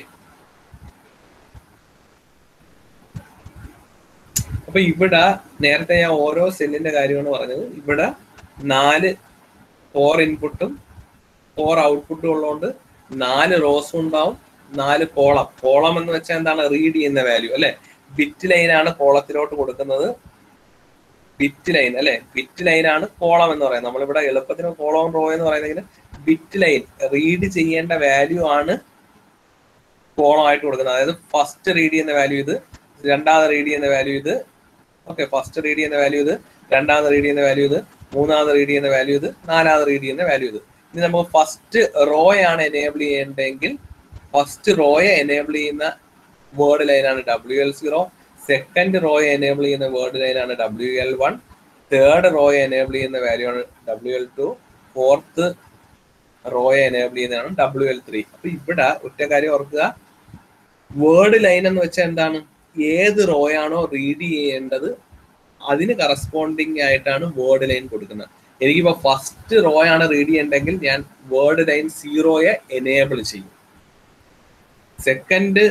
അപ്പൊ ഇവിടെ നേരത്തെ ഞാൻ ഓരോ സെല്ലിന്റെ കാര്യമാണ് പറഞ്ഞത് ഇവിടെ നാല് ഫോർ ഇൻപുട്ടും ഫോർ ഔട്ട്പുട്ടും ഉള്ളതുകൊണ്ട് നാല് റോസും ഉണ്ടാവും നാല് കോളം കോളം എന്ന് വെച്ചാൽ എന്താണ് റീഡ് ചെയ്യുന്ന വാല്യൂ അല്ലെ ബിറ്റ് ലൈനാണ് കോളത്തിലോട്ട് കൊടുക്കുന്നത് ബിറ്റ് ലൈൻ അല്ലെ ബിറ്റ് ലൈൻ ആണ് കോളം എന്ന് പറയുന്നത് നമ്മളിവിടെ എളുപ്പത്തിന് കോളം റോ എന്ന് പറയുന്നെങ്കിൽ ബിറ്റ് ലൈൻ റീഡ് ചെയ്യേണ്ട വാല്യൂ ആണ് കോളം ആയിട്ട് കൊടുക്കുന്നത് അതായത് ഫസ്റ്റ് റീഡ് ചെയ്യുന്ന വാല്യൂ ഇത് രണ്ടാമത് റീഡ് ചെയ്യുന്ന വാല്യൂ ഇത് ഓക്കെ ഫസ്റ്റ് റീഡ് ചെയ്യുന്ന വാല്യൂ ഇത് രണ്ടാമത് റീഡ് ചെയ്യുന്ന വാല്യൂ ഇത് മൂന്നാമത് റീഡ് ചെയ്യുന്ന വാല്യൂ ഇത് നാലാമത് റീഡ് ചെയ്യുന്ന വാല്യൂ ഇത് ഇനി നമുക്ക് ഫസ്റ്റ് റോയാണ് എനേബിൾ ചെയ്യേണ്ടതെങ്കിൽ ഫസ്റ്റ് റോയെ എനേബിൾ ചെയ്യുന്ന വേർഡ് ലൈനാണ് ഡബ്ല്യു എൽ സീറോ സെക്കൻഡ് റോയെ എനേബിൾ ചെയ്യുന്ന വേർഡ് ലൈനാണ് ഡബ്ല്യു എൽ വൺ തേർഡ് റോയെ എനേബിൾ ചെയ്യുന്ന വാല്യൂ ആണ് ഡബ്ല്യു എൽ ടു ഫോർത്ത് റോയെ എനേബിൾ ചെയ്യുന്നതാണ് ഡബ്ല്യു എൽ ത്രീ അപ്പൊ ഇവിടെ ഒറ്റ കാര്യം ഓർക്കുക വേർഡ് ലൈൻ എന്ന് വെച്ചാൽ എന്താണ് ഏത് റോയാണോ റീഡ് ചെയ്യേണ്ടത് അതിന് കറസ്പോണ്ടിങ് ആയിട്ടാണ് വേർഡ് ലൈൻ കൊടുക്കുന്നത് എനിക്കിപ്പോ ഫസ്റ്റ് റോ ആണ് റീഡ് ചെയ്യേണ്ടെങ്കിൽ ഞാൻ വേർഡ് ലൈൻ സീറോയെ എനേബിൾ ചെയ്യും സെക്കൻഡ്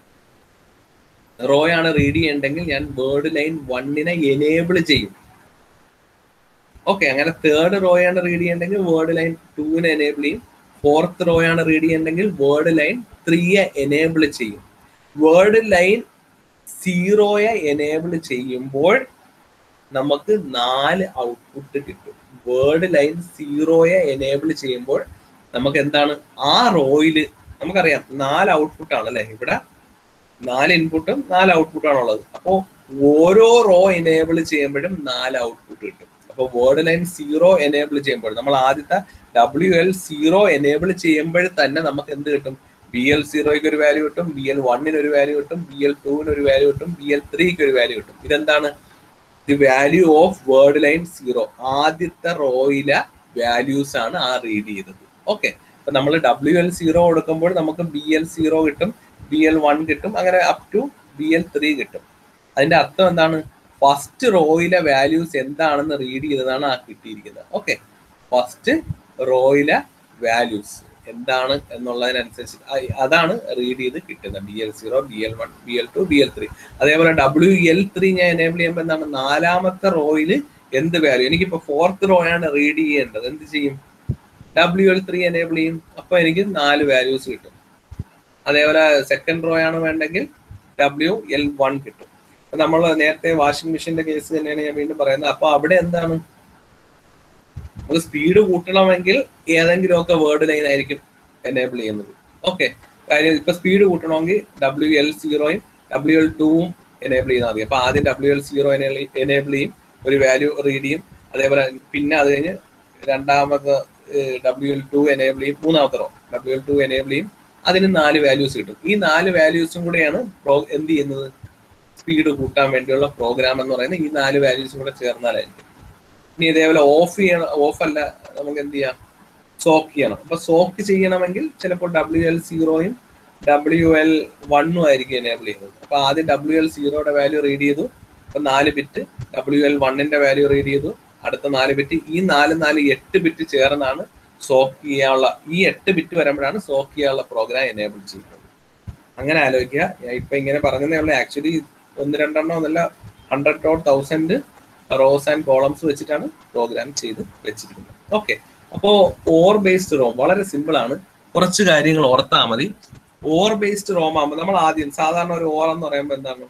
റോ ആണ് റീഡ് ചെയ്യേണ്ടെങ്കിൽ ഞാൻ വേർഡ് ലൈൻ വണ്ണിനെ എനേബിൾ ചെയ്യും ഓക്കെ അങ്ങനെ തേർഡ് റോ ആണ് റീഡ് ചെയ്യേണ്ടെങ്കിൽ വേർഡ് ലൈൻ ടൂവിനെ എനേബിൾ ചെയ്യും ഫോർത്ത് റോ ആണ് റീഡ് ചെയ്യേണ്ടെങ്കിൽ വേർഡ് ലൈൻ ത്രീയെ എനേബിൾ ചെയ്യും വേർഡ് ലൈൻ സീറോയെ എനേബിൾ ചെയ്യുമ്പോൾ നമുക്ക് നാല് ഔട്ട്പുട്ട് കിട്ടും വേർഡ് ലൈൻ സീറോയെ എനേബിൾ ചെയ്യുമ്പോൾ നമുക്ക് എന്താണ് ആ റോയില് നമുക്കറിയാം നാല് ഔട്ട്പുട്ട് ആണ് അല്ലെ ഇവിടെ നാല് ഇൻപുട്ടും നാല് ഔട്ട്പുട്ടും ആണുള്ളത് അപ്പോൾ ഓരോ റോ എനേബിൾ ചെയ്യുമ്പോഴും നാല് ഔട്ട്പുട്ട് കിട്ടും അപ്പോൾ വേർഡ് ലൈൻ സീറോ എനേബിൾ ചെയ്യുമ്പോൾ നമ്മൾ ആദ്യത്തെ ഡബ്ല്യു എൽ സീറോ എനേബിൾ ചെയ്യുമ്പോൾ തന്നെ നമുക്ക് എന്ത് കിട്ടും ബി എൽ സീറോയ്ക്ക് ഒരു വാല്യൂ കിട്ടും ബി എൽ വണ്ണിന് ഒരു വാല്യൂ കിട്ടും ബി എൽ ടുവിന് ഒരു വാല്യൂ കിട്ടും ബി എൽ ത്രീക്ക് ഒരു വാല്യൂ കിട്ടും ഇതെന്താണ് the value of word line zero ആദ്യത്തെ റോയിലെ വാല്യൂസ് ആണ് ആ റീഡ് ചെയ്തത് ഓക്കെ അപ്പൊ നമ്മൾ ഡബ്ല്യു എൽ സീറോ കൊടുക്കുമ്പോൾ നമുക്ക് ബി എൽ സീറോ കിട്ടും ബി എൽ വൺ കിട്ടും അങ്ങനെ up to B L three കിട്ടും അതിന്റെ അർത്ഥം എന്താണ് ഫസ്റ്റ് റോയിലെ വാല്യൂസ് എന്താണെന്ന് റീഡ് ചെയ്തതാണ് ആ കിട്ടിയിരിക്കുന്നത് ഓക്കെ ഫസ്റ്റ് റോയിലെ വാല്യൂസ് എന്താണ് എന്നുള്ളതിനനുസരിച്ച് അ- അതാണ് റീഡ് ചെയ്ത് കിട്ടുന്നത് B L zero B L one B L two B L three അതേപോലെ ഡബ്ല്യു എൽ ത്രീ ഞാൻ എനേബിൾ ചെയ്യുമ്പോൾ എന്താണ് നാലാമത്തെ റോയിൽ എന്ത് വാല്യൂ എനിക്കിപ്പോ ഫോർത്ത് റോ ആണ് റീഡ് ചെയ്യേണ്ടത് എന്ത് ചെയ്യും ഡബ്ല്യു എൽ ത്രീ എനേബിൾ ചെയ്യും അപ്പൊ എനിക്ക് നാല് വാല്യൂസ് കിട്ടും അതേപോലെ സെക്കൻഡ് റോ ആണ് വേണ്ടെങ്കിൽ ഡബ്ല്യു എൽ വൺ കിട്ടും അപ്പൊ നമ്മൾ നേരത്തെ വാഷിംഗ് മെഷീന്റെ കേസ് തന്നെയാണ് ഞാൻ വീണ്ടും പറയുന്നത് അപ്പൊ അവിടെ എന്താണ് നമുക്ക് സ്പീഡ് കൂട്ടണമെങ്കിൽ ഏതെങ്കിലും ഒക്കെ വേർഡ് ലൈൻ ആയിരിക്കും എനേബിൾ ചെയ്യുന്നത് ഓക്കെ കാര്യം ഇപ്പൊ സ്പീഡ് കൂട്ടണമെങ്കിൽ ഡബ്ല്യു എൽ സീറോയും ഡബ്ല്യു എൽ ടൂവും എനേബിൾ ചെയ്താൽ മതി അപ്പൊ ആദ്യം ഡബ്ല്യു എൽ സീറോ എനേബിൾ ചെയ്യും ഒരു വാല്യൂ റീഡ് ചെയ്യും അതേപോലെ പിന്നെ അത് കഴിഞ്ഞ് രണ്ടാമത് ഡബ്ല്യു എൽ ടു എനേബിൾ ചെയ്യും മൂന്നാമത്തെ row W L two enable ചെയ്യും അതിന് നാല് വാല്യൂസ് കിട്ടും ഈ നാല് വാല്യൂസും കൂടെയാണ് പ്രോ എന്ത് ചെയ്യുന്നത് സ്പീഡ് കൂട്ടാൻ വേണ്ടിയുള്ള പ്രോഗ്രാം എന്ന് പറയുന്നത് ഈ നാല് വാല്യൂസും കൂടെ ചേർന്നാലായിരിക്കും ഇനി ഇതേപോലെ ഓഫ് ചെയ്യണം ഓഫ് അല്ല നമുക്ക് എന്ത് ചെയ്യാം സോക്ക് ചെയ്യണം അപ്പൊ സോക്ക് ചെയ്യണമെങ്കിൽ ചിലപ്പോൾ ഡബ്ല്യു എൽ സീറോയും ഡബ്ല്യു എൽ വണ്ണും ആയിരിക്കും എനേബിൾ ചെയ്യുന്നത് അപ്പൊ ആദ്യം ഡബ്ല്യു എൽ സീറോയുടെ വാല്യൂ റീഡ് ചെയ്തു അപ്പൊ നാല് ബിറ്റ് ഡബ്ല്യു എൽ വണ്ണിന്റെ വാല്യൂ റീഡ് ചെയ്തു അടുത്ത നാല് ബിറ്റ് ഈ നാല് നാല് എട്ട് ബിറ്റ് ചേർന്നാണ് സോക്ക് ചെയ്യാനുള്ള ഈ എട്ട് ബിറ്റ് വരുമ്പോഴാണ് സോക്ക് ചെയ്യാനുള്ള പ്രോഗ്രാം എനേബിൾ ചെയ്യുന്നത് അങ്ങനെ ആലോചിക്കുക ഞാൻ ഇപ്പൊ ഇങ്ങനെ പറഞ്ഞതേ ഉള്ളൂ ആക്ച്വലി ഒന്ന് രണ്ടെണ്ണം എന്നല്ല hundred or thousand rows and columns വെച്ചിട്ടാണ് പ്രോഗ്രാം ചെയ്ത് വെച്ചിരിക്കുന്നത് ഓക്കെ അപ്പോ ഓർ ബേസ്ഡ് റോം വളരെ സിമ്പിൾ ആണ് കുറച്ച് കാര്യങ്ങൾ ഓർത്താൽ മതി ഓർ ബേസ്ഡ് റോം ആകുമ്പോൾ നമ്മൾ ആദ്യം സാധാരണ ഒരു ഓർ എന്ന് പറയുമ്പോൾ എന്താണ്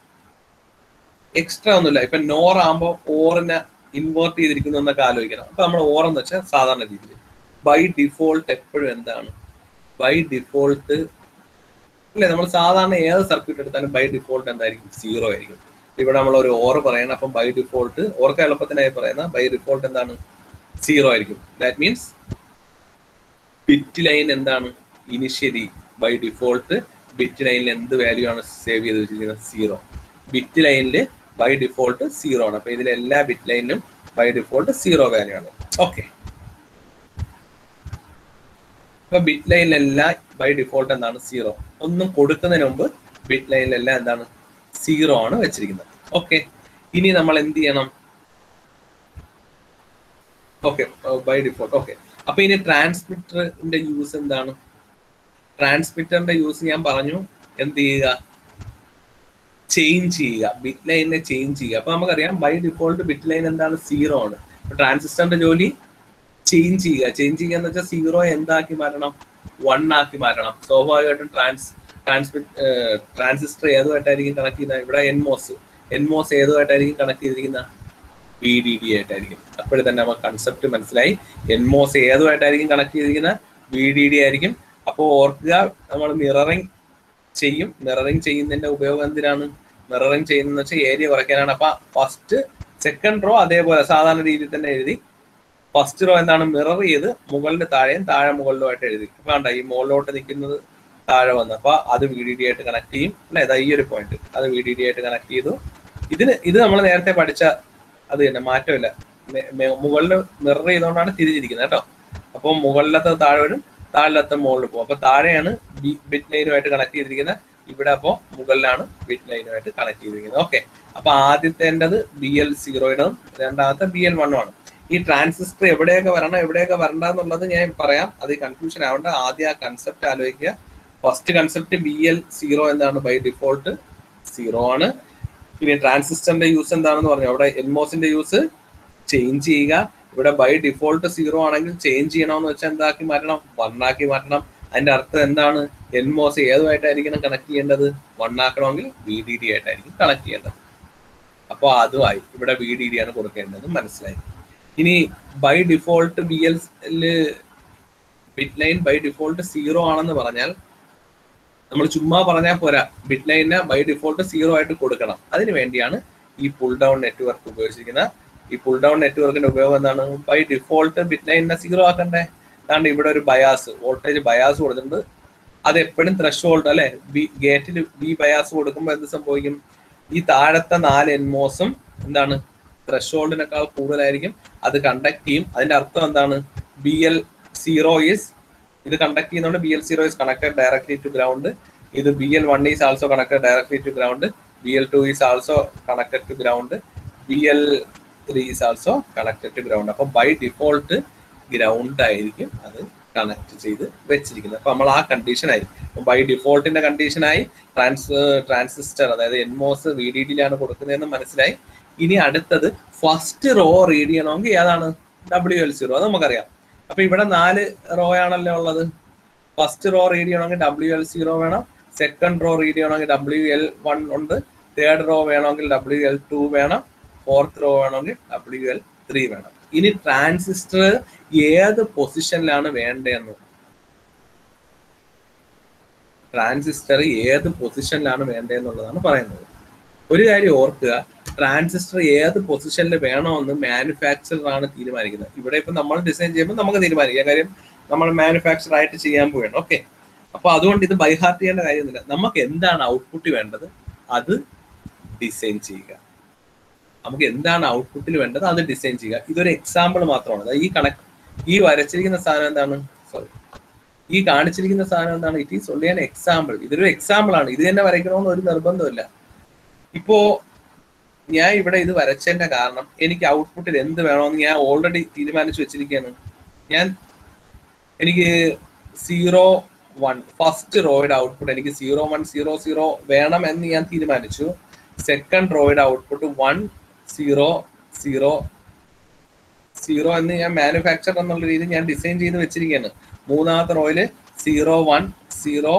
എക്സ്ട്രാ ഒന്നുമില്ല ഇപ്പൊ നോർ ആകുമ്പോൾ ഓറിനെ ഇൻവേർട്ട് ചെയ്തിരിക്കുന്നു എന്നൊക്കെ ആലോചിക്കണം അപ്പൊ നമ്മൾ ഓർ എന്ന് വെച്ചാൽ സാധാരണ രീതിയിൽ ബൈ ഡിഫോൾട്ട് എപ്പോഴും എന്താണ് ബൈ ഡിഫോൾട്ട് അല്ലെ നമ്മൾ സാധാരണ ഏത് സർക്യൂട്ട് എടുത്താലും ബൈ ഡിഫോൾട്ട് എന്തായിരിക്കും സീറോ ആയിരിക്കും ഇവിടെ നമ്മൾ ഒരു ഓർ പറയണം അപ്പം ബൈ ഡിഫോൾട്ട് ഓർക്ക് എളുപ്പത്തിനായി പറയുന്ന ബൈ ഡിഫോൾട്ട് എന്താണ് സീറോ ആയിരിക്കും ദാറ്റ് മീൻസ് ബിറ്റ് ലൈൻ എന്താണ് ഇനിഷ്യലി ബൈ ഡിഫോൾട്ട് ബിറ്റ് ലൈനിൽ എന്ത് വാല്യൂ ആണ് സേവ് ചെയ്ത് വെച്ചിരിക്കുന്നത് സീറോ ബിറ്റ് ലൈനിൽ ബൈ ഡിഫോൾട്ട് സീറോ ആണ് അപ്പൊ ഇതിലെ എല്ലാ ബിറ്റ് ലൈനിലും ബൈ ഡിഫോൾട്ട് സീറോ വാല്യൂ ആണ് ഓക്കെ ഇപ്പൊ ബിറ്റ് ലൈനിലെല്ലാം ബൈ ഡിഫോൾട്ട് എന്താണ് സീറോ ഒന്നും കൊടുക്കുന്നതിന് മുമ്പ് ബിറ്റ് ലൈനിലെല്ലാം എന്താണ് സീറോ ആണ് വെച്ചിരിക്കുന്നത് ഓക്കെ ഇനി നമ്മൾ എന്ത് ചെയ്യണം ഓക്കെ ബൈ ഡിഫോൾട്ട് ഓക്കെ അപ്പൊ ഇനി ട്രാൻസ്മിറ്ററിന്റെ യൂസ് എന്താണ് ട്രാൻസ്മിറ്ററിന്റെ യൂസ് ഞാൻ പറഞ്ഞു എന്ത് ചെയ്യുക ചേഞ്ച് ചെയ്യുക ബിറ്റ് ലൈനിനെ ചേഞ്ച് ചെയ്യുക അപ്പൊ നമുക്കറിയാം ബൈ ഡിഫോൾട്ട് ബിറ്റ് ലൈൻ എന്താണ് സീറോ ആണ് ട്രാൻസിസ്റ്ററിന്റെ ജോലി ചേഞ്ച് ചെയ്യുക ചേഞ്ച് ചെയ്യുക എന്ന് വെച്ചാൽ സീറോ എന്താക്കി മാറ്റണം വൺ ആക്കി മാറ്റണം സ്വാഭാവികമായിട്ടും ട്രാൻസ് ട്രാൻസ്മിറ്റ് ട്രാൻസിസ്റ്റർ ഏതുമായിട്ടായിരിക്കും കണക്ട് ചെയ്യുന്നത് ഇവിടെ എൻമോസ് എൻമോസ് ഏതുമായിട്ടായിരിക്കും കണക്ട് ചെയ്തിരിക്കുന്ന ബി ഡി ഡി ആയിട്ടായിരിക്കും അപ്പോഴും തന്നെ നമുക്ക് കൺസെപ്റ്റ് മനസ്സിലായി എൻമോസ് ഏതുമായിട്ടായിരിക്കും കണക്ട് ചെയ്തിരിക്കുന്ന ബി ഡി ഡി ആയിരിക്കും അപ്പോൾ ഓർക്കുക നമ്മൾ മിററിങ് ചെയ്യും മിററിങ് ചെയ്യുന്നതിന്റെ ഉപയോഗം എന്തിനാണ് മിററിങ് ചെയ്യുന്ന വെച്ചാൽ ഏരിയ കുറയ്ക്കാനാണ് അപ്പൊ ഫസ്റ്റ് സെക്കൻഡ് റോ അതേപോലെ സാധാരണ രീതിയിൽ തന്നെ എഴുതി ഫസ്റ്റ് റോ എന്താണ് മിറർ ചെയ്ത് മുകളിൽ താഴെയും താഴെ മുകളിലുമായിട്ട് എഴുതി അപ്പൊ കണ്ട ഈ മുകളിലോട്ട് നിൽക്കുന്നത് താഴെ വന്നു അപ്പൊ അത് വി ഡി ഡി ആയിട്ട് കണക്ട് ചെയ്യും അല്ലെ ഇതാ ഈ ഒരു പോയിന്റ് അത് വി ഡി ഡി ആയിട്ട് കണക്ട് ചെയ്തു ഇതിന് ഇത് നമ്മൾ നേരത്തെ പഠിച്ച അത് തന്നെ മാറ്റമില്ല മുകളിൽ മിറർ ചെയ്തുകൊണ്ടാണ് തിരിഞ്ഞിരിക്കുന്നത് കേട്ടോ അപ്പൊ മുകളിലത്തെ താഴെ വരും താഴിലത്തെ മുകളിൽ പോകും അപ്പൊ താഴെയാണ് ബിറ്റ് ലൈനുമായിട്ട് കണക്ട് ചെയ്തിരിക്കുന്നത് ഇവിടെ അപ്പോ മുകളിലാണ് ബിറ്റ് ലൈനുമായിട്ട് കണക്ട് ചെയ്തിരിക്കുന്നത് ഓക്കെ അപ്പൊ ആദ്യത്തേണ്ടത് ബി എൽ സീറോയുടെതും രണ്ടാമത്തെ ബി എൽ വണ്ണും ആണ് ഈ ട്രാൻസിസ്റ്റർ എവിടെയൊക്കെ വരണം എവിടെയൊക്കെ വരണ്ട എന്നുള്ളത് ഞാൻ പറയാം അത് കൺഫ്യൂഷൻ ആവണ്ട ആദ്യം ആ കൺസെപ്റ്റ് ആലോചിക്കുക first concept B L zero എന്താണ് ബൈ ഡിഫോൾട്ട് സീറോ ആണ് പിന്നെ ട്രാൻസിസ്റ്ററിന്റെ യൂസ് എന്താണെന്ന് പറഞ്ഞു അവിടെ എൻമോസിന്റെ യൂസ് ചേഞ്ച് ചെയ്യുക ഇവിടെ ബൈ ഡിഫോൾട്ട് സീറോ ആണെങ്കിൽ ചേഞ്ച് ചെയ്യണമെന്ന് വെച്ചാൽ എന്താക്കി മാറ്റണം വൺ ആക്കി മാറ്റണം അതിന്റെ അർത്ഥം എന്താണ് എൻമോസ് ഏതുമായിട്ടായിരിക്കണം കണക്ട് ചെയ്യേണ്ടത് വൺ ആക്കണമെങ്കിൽ വി ഡി ഡി ആയിട്ടായിരിക്കും കണക്ട് ചെയ്യേണ്ടത് അപ്പോൾ അതുമായി ഇവിടെ വി ഡി ഡി ആണ് കൊടുക്കേണ്ടത് മനസ്സിലായി ഇനി by default B L bit line by default zero ആണെന്ന് പറഞ്ഞാൽ നമ്മൾ ചുമ്മാ പറഞ്ഞാൽ പോരാ ബിറ്റ് ലൈനിനെ ബൈ ഡിഫോൾട്ട് സീറോ ആയിട്ട് കൊടുക്കണം അതിന് വേണ്ടിയാണ് ഈ പുൾ ഡൗൺ നെറ്റ്വർക്ക് ഉപയോഗിച്ചിരിക്കുന്ന ഈ പുൾ ഡൗൺ നെറ്റ്വർക്കിന്റെ ഉപയോഗം എന്താണ് ബൈ ഡിഫോൾട്ട് ബിറ്റ് ലൈനിനെ സീറോ ആക്കണ്ടേ അതാണ്ട് ഇവിടെ ഒരു ബയാസ് വോൾട്ടേജ് ബയാസ് കൊടുത്തിട്ടുണ്ട് അത് എപ്പോഴും ത്രഷ് ഹോൾഡ് അല്ലെ ബി ഗേറ്റിൽ ബി ബയാസ് കൊടുക്കുമ്പോൾ എന്ത് സംഭവിക്കും ഈ താഴത്തെ നാല് എൻമോസും എന്താണ് ത്രഷ് ഹോൾഡിനേക്കാൾ കൂടുതലായിരിക്കും അത് കണ്ടക്ട് ചെയ്യും അതിന്റെ അർത്ഥം എന്താണ് ബി എൽ സീറോ ഈസ് ഇത് കണ്ടക്ട് ചെയ്യുന്നതുകൊണ്ട് B L zero is connected directly to ground ഇത് B L one is also connected directly to ground B L two is also connected to ground B L three is also connected to ground അപ്പൊ by default ground ആയിരിക്കും അത് connect ചെയ്ത് വെച്ചിരിക്കുന്നത് അപ്പൊ നമ്മൾ ആ കണ്ടീഷനായി ബൈ ഡിഫോൾട്ടിന്റെ കണ്ടീഷനായി ട്രാൻസ് ട്രാൻസിസ്റ്റർ അതായത് എൻമോസ് വി ഡി ഡിയിലാണ് കൊടുക്കുന്നതെന്ന് മനസ്സിലായി ഇനി അടുത്തത് ഫസ്റ്റ് റോ റീഡ് ചെയ്യണമെങ്കിൽ ഏതാണ് ഡബ്ല്യു എൽ സീറോ അത് നമുക്കറിയാം അപ്പൊ ഇവിടെ നാല് റോ ആണല്ലോ ഉള്ളത് ഫസ്റ്റ് റോ റീഡ് ചെയ്യണമെങ്കിൽ ഡബ്ല്യു എൽ സീറോ വേണം സെക്കൻഡ് റോ റീഡ് ചെയ്യണമെങ്കിൽ ഡബ്ല്യു എൽ വൺ ഉണ്ട് തേർഡ് റോ വേണമെങ്കിൽ ഡബ്ല്യു എൽ ടു വേണം ഫോർത്ത് റോ വേണമെങ്കിൽ ഡബ്ല്യു എൽ ത്രീ വേണം ഇനി ട്രാൻസിസ്റ്റർ ഏത് പൊസിഷനിലാണ് വേണ്ടതെന്ന് ട്രാൻസിസ്റ്റർ ഏത് പൊസിഷനിലാണ് വേണ്ടതെന്നുള്ളതാണ് പറയുന്നത് ഒരു കാര്യം ഓർക്കുക ട്രാൻസിസ്റ്റർ ഏത് പൊസിഷനിൽ വേണമെന്ന് മാനുഫാക്ചറർ ആണ് തീരുമാനിക്കുന്നത് ഇവിടെ ഇപ്പൊ നമ്മൾ ഡിസൈൻ ചെയ്യുമ്പോൾ നമുക്ക് തീരുമാനിക്കാം കാര്യം നമ്മൾ മാനുഫാക്ചർ ആയിട്ട് ചെയ്യാൻ പോവുകയാണ് ഓക്കെ അപ്പൊ അതുകൊണ്ട് ഇത് ബൈഹാർട്ട് ചെയ്യേണ്ട കാര്യമൊന്നുമില്ല നമുക്ക് എന്താണ് ഔട്ട്പുട്ട് വേണ്ടത് അത് ഡിസൈൻ ചെയ്യുക നമുക്ക് എന്താണ് ഔട്ട്പുട്ടിൽ വേണ്ടത് അത് ഡിസൈൻ ചെയ്യുക ഇതൊരു എക്സാമ്പിൾ മാത്രമാണ് അതായത് ഈ കണക്ക് ഈ വരച്ചിരിക്കുന്ന സാധനം എന്താണ് സോറി ഈ കാണിച്ചിരിക്കുന്ന സാധനം എന്താണ് it is only an example ഇതൊരു എക്സാമ്പിൾ ആണ് ഇത് തന്നെ വരയ്ക്കണമെന്ന് ഒരു നിർബന്ധമില്ല ഇപ്പോ ഞാൻ ഇവിടെ ഇത് വരച്ചതിന്റെ കാരണം എനിക്ക് ഔട്ട്പുട്ടിൽ എന്ത് വേണമെന്ന് ഞാൻ ഓൾറെഡി തീരുമാനിച്ചു വെച്ചിരിക്കുകയാണ് ഞാൻ എനിക്ക് സീറോ വൺ ഫസ്റ്റ് റോയുടെ ഔട്ട്പുട്ട് എനിക്ക് സീറോ വൺ സീറോ സീറോ വേണം എന്ന് ഞാൻ തീരുമാനിച്ചു സെക്കൻഡ് റോയുടെ output one zero zero zero എന്ന് ഞാൻ മാനുഫാക്ചർ എന്നുള്ള രീതിയിൽ ഞാൻ ഡിസൈൻ ചെയ്ത് വെച്ചിരിക്കുകയാണ് മൂന്നാമത്തെ റോയില് സീറോ വൺ സീറോ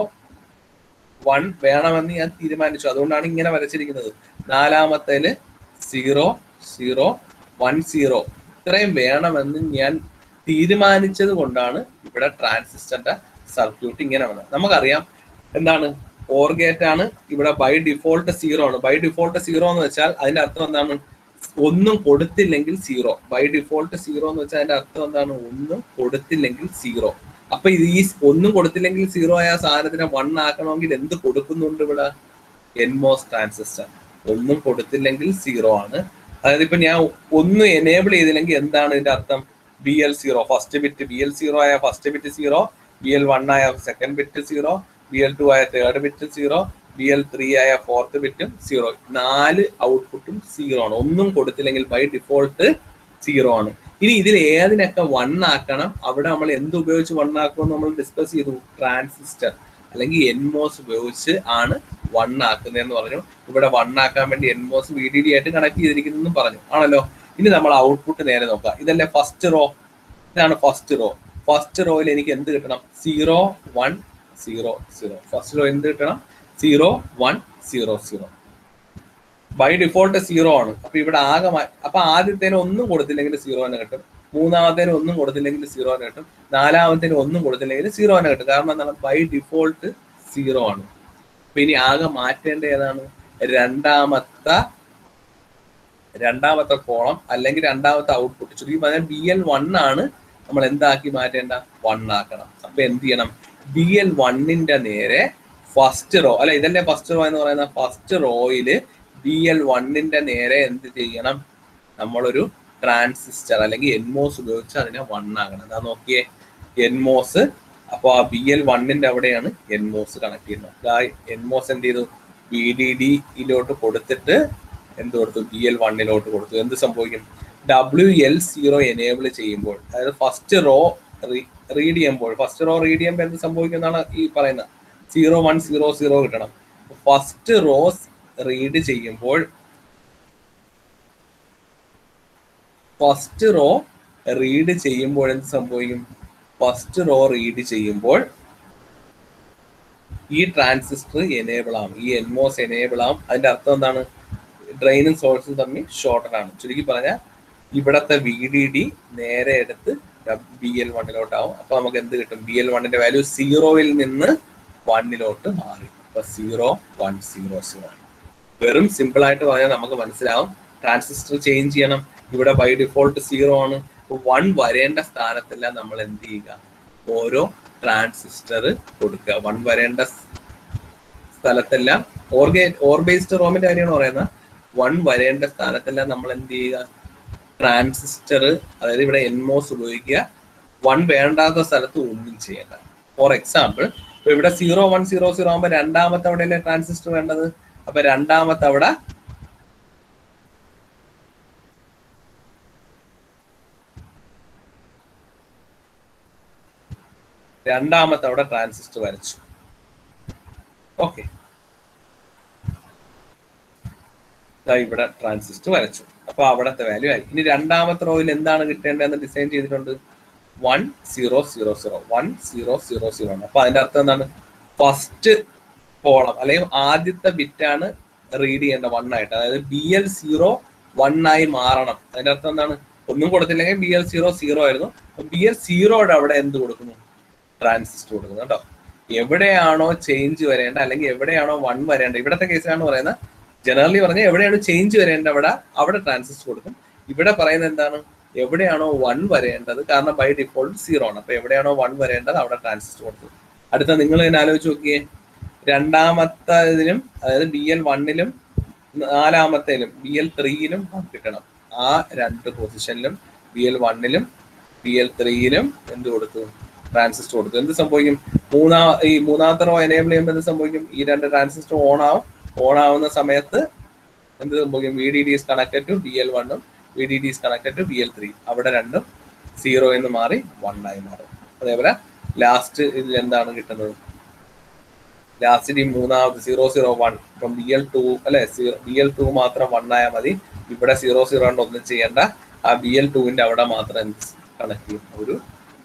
വൺ വേണമെന്ന് ഞാൻ തീരുമാനിച്ചു അതുകൊണ്ടാണ് ഇങ്ങനെ വരച്ചിരിക്കുന്നത് നാലാമത്തേല് സീറോ സീറോ വൺ സീറോ ഇത്രയും വേണമെന്ന് ഞാൻ തീരുമാനിച്ചത് കൊണ്ടാണ് ഇവിടെ ട്രാൻസിസ്റ്ററിന്റെ സർക്യൂട്ട് ഇങ്ങനെ വന്നത് നമുക്കറിയാം എന്താണ് ഓർ ഗേറ്റ് ആണ് ഇവിടെ ബൈ ഡിഫോൾട്ട് സീറോ ആണ് ബൈ ഡിഫോൾട്ട് സീറോ എന്ന് വെച്ചാൽ അതിന്റെ അർത്ഥം എന്താണ് ഒന്നും കൊടുത്തില്ലെങ്കിൽ സീറോ ബൈ ഡിഫോൾട്ട് സീറോ എന്ന് വെച്ചാൽ അതിന്റെ അർത്ഥം എന്താണ് ഒന്നും കൊടുത്തില്ലെങ്കിൽ സീറോ അപ്പൊ ഇത് ഈ ഒന്നും കൊടുത്തില്ലെങ്കിൽ സീറോ ആയ സാധനത്തിനെ വൺ ആക്കണമെങ്കിൽ എന്ത് കൊടുക്കുന്നുണ്ട് ഇവിടെ എൻമോസ് ട്രാൻസിസ്റ്റർ ഒന്നും കൊടുത്തില്ലെങ്കിൽ സീറോ ആണ് അതായത് ഇപ്പൊ ഞാൻ ഒന്നും എനേബിൾ ചെയ്തില്ലെങ്കിൽ എന്താണ് ഇതിന്റെ അർത്ഥം B L zero first bit B L zero ആയ first bit zero B L one ആയ second bit zero B L two ആയ third bit zero B L three ആയ ഫോർത്ത് ബിറ്റും സീറോ നാല് ഔട്ട്പുട്ടും സീറോ ആണ് ഒന്നും കൊടുത്തില്ലെങ്കിൽ ബൈ ഡിഫോൾട്ട് സീറോ ആണ് ഇനി ഇതിൽ ഏതിനൊക്കെ വൺ ആക്കണം അവിടെ നമ്മൾ എന്ത് ഉപയോഗിച്ച് വൺ ആക്കുമെന്ന് നമ്മൾ ഡിസ്കസ് ചെയ്തു ട്രാൻസിസ്റ്റർ അല്ലെങ്കിൽ എൻമോസ് ഉപയോഗിച്ച് ആണ് വൺ ആക്കുന്നതെന്ന് പറഞ്ഞു ഇവിടെ വൺ ആക്കാൻ വേണ്ടി എൻമോസ് വി ഡി ഡി ആയിട്ട് കണക്ട് ചെയ്തിരിക്കുന്നു പറഞ്ഞു ആണല്ലോ ഇനി നമ്മൾ ഔട്ട്പുട്ട് നേരെ നോക്കാം ഇതല്ലേ ഫസ്റ്റ് റോ ഇതാണ് ഫസ്റ്റ് റോ ഫസ്റ്റ് റോയിൽ എനിക്ക് എന്ത് കിട്ടണം zero one zero zero first row എന്ത് കിട്ടണം zero one zero zero by default zero ആണ് അപ്പൊ ഇവിടെ ആകെ മാ- അപ്പൊ ആദ്യത്തേന് ഒന്നും കൊടുത്തില്ലെങ്കിൽ സീറോ തന്നെ കിട്ടും മൂന്നാമത്തേന് ഒന്നും കൊടുത്തില്ലെങ്കിൽ സീറോ തന്നെ കിട്ടും നാലാമത്തേന് ഒന്നും കൊടുത്തില്ലെങ്കിൽ സീറോ തന്നെ കിട്ടും കാരണം എന്താണ് ബൈ ഡിഫോൾട്ട് സീറോ ആണ് അപ്പൊ ഇനി ആകെ മാറ്റേണ്ട ഏതാണ് രണ്ടാമത്തെ രണ്ടാമത്തെ കോളം അല്ലെങ്കിൽ രണ്ടാമത്തെ ഔട്ട്പുട്ട് ചുരുക്കി പറഞ്ഞാൽ ബി എൽ വൺ ആണ് നമ്മൾ എന്താക്കി മാറ്റേണ്ട വൺ ആക്കണം അപ്പൊ എന്ത് ചെയ്യണം ബി എൽ വണ്ണിന്റെ നേരെ ഫസ്റ്റ് റോ അല്ല ഇതല്ലേ ഫസ്റ്റ് റോ എന്ന് പറയുന്ന ഫസ്റ്റ് റോയില് ബി എൽ വണ്ണിന്റെ നേരെ എന്ത് ചെയ്യണം നമ്മളൊരു ട്രാൻസിസ്റ്റർ അല്ലെങ്കിൽ എൻമോസ് ഉപയോഗിച്ച് അതിനെ വൺ ആക്കണം അതാ നോക്കിയേ എൻമോസ് അപ്പൊ ആ ബി എൽ വണ്ണിന്റെ അവിടെയാണ് എൻമോസ് കണക്ട് ചെയ്യുന്നത് എൻമോസ് എന്ത് ചെയ്തു ബി ഡി ഡിയിലോട്ട് കൊടുത്തിട്ട് എന്ത് കൊടുത്തു ബി എൽ വണ്ണിലോട്ട് കൊടുത്തു എന്ത് സംഭവിക്കും ഡബ്ല്യു എൽ സീറോ എനേബിൾ ചെയ്യുമ്പോൾ അതായത് ഫസ്റ്റ് റോ റീഡ് ചെയ്യുമ്പോൾ ഫസ്റ്റ് റോ റീഡ് ചെയ്യുമ്പോൾ എന്ത് സംഭവിക്കും എന്നാണ് ഈ പറയുന്നത് സീറോ വൺ സീറോ സീറോ കിട്ടണം ഫസ്റ്റ് റോ റീഡ് ചെയ്യുമ്പോൾ ഫസ്റ്റ് റോ റീഡ് ചെയ്യുമ്പോൾ എന്ത് സംഭവിക്കും ഫസ്റ്റ് റോ റീഡ് ചെയ്യുമ്പോൾ ഈ ട്രാൻസിസ്റ്റർ എനേബിൾ ആവും ഈ എൻമോസ് എനേബിൾ ആവും അതിന്റെ അർത്ഥം എന്താണ് ഡ്രെയിനും സോഴ്സും തമ്മിൽ ഷോർട്ടഡ് ആണ് ചുരുക്കി പറഞ്ഞാൽ ഇവിടത്തെ വി ഡി ഡി നേരെ എടുത്ത് ബി എൽ വണ്ണിലോട്ടാവും അപ്പൊ നമുക്ക് എന്ത് കിട്ടും ബി എൽ വണ്ണിന്റെ വാല്യൂ സീറോയിൽ നിന്ന് വണ്ണിലോട്ട് മാറി അപ്പൊ സീറോ വൺ സീറോ സീറോ വെറും സിമ്പിൾ ആയിട്ട് പറഞ്ഞാൽ നമുക്ക് മനസ്സിലാവും ട്രാൻസിസ്റ്റർ ചേഞ്ച് ചെയ്യണം ഇവിടെ ബൈ ഡിഫോൾട്ട് സീറോ ആണ് വൺ വരേണ്ട സ്ഥാനത്തെല്ലാം നമ്മൾ എന്ത് ചെയ്യുക ഓരോ ട്രാൻസിസ്റ്റർ കൊടുക്കുക വൺ വരേണ്ട സ്ഥലത്തെല്ലാം ഓർഗേ ഓർ ബേസ്ഡ് റോമിന്റെ കാര്യമാണ് പറയുന്നത് വൺ വരേണ്ട സ്ഥാനത്തെല്ലാം നമ്മൾ എന്ത് ചെയ്യുക ട്രാൻസിസ്റ്റർ അതായത് ഇവിടെ എൻമോസ് ഉപയോഗിക്കുക വൺ വേണ്ടാത്ത സ്ഥലത്ത് ഒന്നും ചെയ്യണ്ട ഫോർ എക്സാമ്പിൾ ഇപ്പൊ ഇവിടെ സീറോ വൺ സീറോ സീറോ ആകുമ്പോൾ രണ്ടാമത്തെ അവിടെയല്ലേ ട്രാൻസിസ്റ്റർ വേണ്ടത് അപ്പൊ രണ്ടാമത്തെ അവിടെ രണ്ടാമത്തെ അവിടെ ട്രാൻസിസ്റ്റർ വരച്ചു ഓക്കെ ഇവിടെ ട്രാൻസിസ്റ്റർ വരച്ചു അപ്പൊ അവിടത്തെ വാല്യൂ ആയി ഇനി രണ്ടാമത്തെ റോയിൽ എന്താണ് കിട്ടേണ്ടതെന്ന് ഡിസൈൻ ചെയ്തിട്ടുണ്ട് one zero zero zero one zero zero zero ആണ് അപ്പൊ അതിന്റെ അർത്ഥം എന്താണ് ഫസ്റ്റ് കോളം അല്ലെങ്കിൽ ആദ്യത്തെ ബിറ്റാണ് റീഡ് ചെയ്യേണ്ട വൺ ആയിട്ട് അതായത് ബി എൽ സീറോ വൺ ആയി മാറണം അതിന്റെ അർത്ഥം എന്താണ് ഒന്നും കൊടുത്തില്ലെങ്കിൽ ബി എൽ സീറോ സീറോ ആയിരുന്നു ബി എൽ സീറോയുടെ അവിടെ എന്ത് കൊടുക്കുന്നു ട്രാൻസിസ്റ്റർ കൊടുക്കുന്നു കേട്ടോ എവിടെയാണോ ചേഞ്ച് വരേണ്ട അല്ലെങ്കിൽ എവിടെയാണോ വൺ വരേണ്ട ഇവിടത്തെ കേസിലാണ് പറയുന്നത് ജനറലി പറഞ്ഞാൽ എവിടെയാണ് ചേഞ്ച് വരേണ്ട അവിടെ അവിടെ ട്രാൻസിസ്റ്റർ കൊടുക്കും ഇവിടെ പറയുന്നത് എന്താണ് എവിടെയാണോ വൺ വരേണ്ടത് കാരണം ബൈ ഡിഫോൾട്ട് സീറോ ആണ് അപ്പൊ എവിടെയാണോ വൺ വരേണ്ടത് അവിടെ ട്രാൻസിസ്റ്റർ കൊടുക്കും അടുത്ത നിങ്ങൾ തന്നെ ആലോചിച്ച് നോക്കിയേ രണ്ടാമത്തെ ഇതിലും അതായത് ബി എൽ വണ്ണിലും നാലാമത്തേലും ബി എൽ ത്രീയിലും കിട്ടണം ആ രണ്ട് പൊസിഷനിലും ബി എൽ വണ്ണിലും ബി എൽ ത്രീയിലും എന്ത് കൊടുക്കും ട്രാൻസിസ്റ്റർ കൊടുക്കും എന്ത് സംഭവിക്കും മൂന്നാ ഈ മൂന്നാമത്തെ റോ എനേബിൾ ചെയ്യുമ്പോൾ എന്ത് സംഭവിക്കും ഈ രണ്ട് ട്രാൻസിസ്റ്റർ ഓൺ ആവും ഓൺ ആവുന്ന സമയത്ത് എന്ത് സംഭവിക്കും V D D is connected to B L വണ്ണും V D D is connected to B L three അവിടെ രണ്ടും സീറോ എന്ന് മാറി വൺ ആയി മാറും അതേപോലെ ലാസ്റ്റ് ഇതിൽ എന്താണ് കിട്ടുന്നത് ലാസ്റ്റ് ഈ മൂന്നാമത് സീറോ സീറോ വൺ ഇപ്പം ബി എൽ ടു അല്ലെ ബി എൽ ടു മാത്രം വൺ ആയാൽ മതി ഇവിടെ സീറോ സീറോ കൊണ്ട് ഒന്നും ചെയ്യേണ്ട ആ ബി എൽ ടുവിന്റെ അവിടെ മാത്രം കണക്ട് ചെയ്യും ഒരു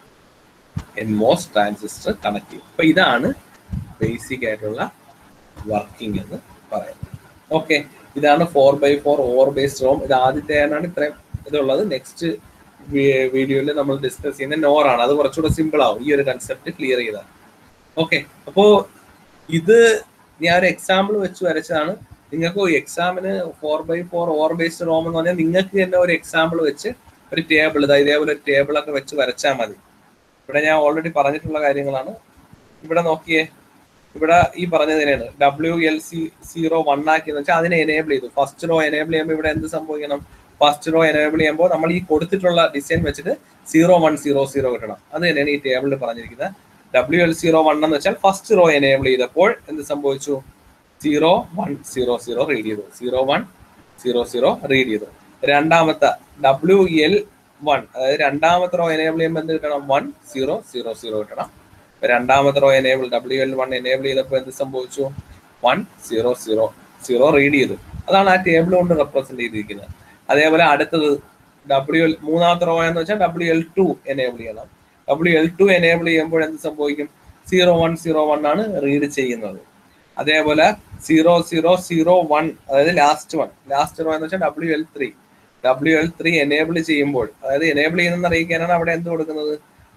എൻമോസ് ട്രാൻസിസ്റ്റർ കണക്ട് ചെയ്യും അപ്പൊ ഇതാണ് ബേസിക് ആയിട്ടുള്ള വർക്കിംഗ് എന്ന് പറയുന്നത് ഓക്കെ ഇതാണ് four by four over based ROM ഇത് ആദ്യത്തെ ആണ് ഇത്രയും ഇതുള്ളത് നെക്സ്റ്റ് വീഡിയോയിൽ നമ്മൾ ഡിസ്കസ് ചെയ്യുന്ന നോറാണ് അത് കുറച്ചുകൂടെ സിമ്പിൾ ആവും ഈ ഒരു കൺസെപ്റ്റ് ക്ലിയർ ചെയ്താൽ ഓക്കെ അപ്പോ ഇത് ഞാൻ ഒരു എക്സാമ്പിൾ വെച്ച് വരച്ചതാണ് നിങ്ങൾക്ക് എക്സാമിന് four by four over based ROM എന്ന് പറഞ്ഞാൽ നിങ്ങൾക്ക് തന്നെ ഒരു എക്സാമ്പിൾ വെച്ച് ഒരു ടേബിൾ ഇതാ ഇതേപോലെ ഒരു ടേബിൾ ഒക്കെ വെച്ച് വരച്ചാൽ മതി ഇവിടെ ഞാൻ ഓൾറെഡി പറഞ്ഞിട്ടുള്ള കാര്യങ്ങളാണ് ഇവിടെ നോക്കിയേ ഇവിടെ ഈ പറഞ്ഞത് തന്നെയാണ് W L C zero one ആക്കിയെന്ന് വെച്ചാൽ അതിനെ എനേബിൾ ചെയ്തു ഫസ്റ്റ് റോ എനേബിൾ ചെയ്യുമ്പോൾ ഇവിടെ എന്ത് സംഭവിക്കണം ഫസ്റ്റ് റോ എനേബിൾ ചെയ്യുമ്പോൾ നമ്മൾ ഈ കൊടുത്തിട്ടുള്ള ഡിസൈൻ വെച്ചിട്ട് സീറോ വൺ സീറോ സീറോ കിട്ടണം അത് തന്നെയാണ് ഈ ടേബിളിൽ പറഞ്ഞിരിക്കുന്നത് ഡബ്ല്യു എൽ സീറോ വൺ എന്ന് വെച്ചാൽ ഫസ്റ്റ് റോ എനേബിൾ ചെയ്തപ്പോൾ എന്ത് സംഭവിച്ചു zero one zero zero read ചെയ്തു zero one zero zero read ചെയ്തു രണ്ടാമത്തെ ഡബ്ല്യു എൽ വൺ അതായത് രണ്ടാമത്തെ റോ എനേബിൾ ചെയ്യുമ്പോൾ എന്ത് കിട്ടണം വൺ സീറോ സീറോ സീറോ കിട്ടണം രണ്ടാമത്തെ row enable W L one enable ചെയ്തപ്പോൾ എന്ത് സംഭവിച്ചു one zero zero zero read ചെയ്തു അതാണ് ആ ടേബിൾ കൊണ്ട് റെപ്രസെന്റ് ചെയ്തിരിക്കുന്നത് അതേപോലെ അടുത്തത് ഡബ്ല്യു എൽ മൂന്നാമത്തെ റോ എന്ന് വെച്ചാൽ ഡബ്ല്യു എൽ ടു എനേബിൾ ചെയ്യണം ഡബ്ല്യു എൽ ടു എനേബിൾ ചെയ്യുമ്പോൾ എന്ത് സംഭവിക്കും സീറോ വൺ സീറോ വൺ ആണ് റീഡ് ചെയ്യുന്നത് അതേപോലെ സീറോ സീറോ സീറോ വൺ അതായത് ലാസ്റ്റ് വൺ ലാസ്റ്റ് റോ എന്ന് വെച്ചാൽ W L three W L three enable ചെയ്യുമ്പോൾ അതായത് എനേബിൾ ചെയ്യുന്നെന്ന് അറിയിക്കാനാണ് അവിടെ എന്ത് കൊടുക്കുന്നത്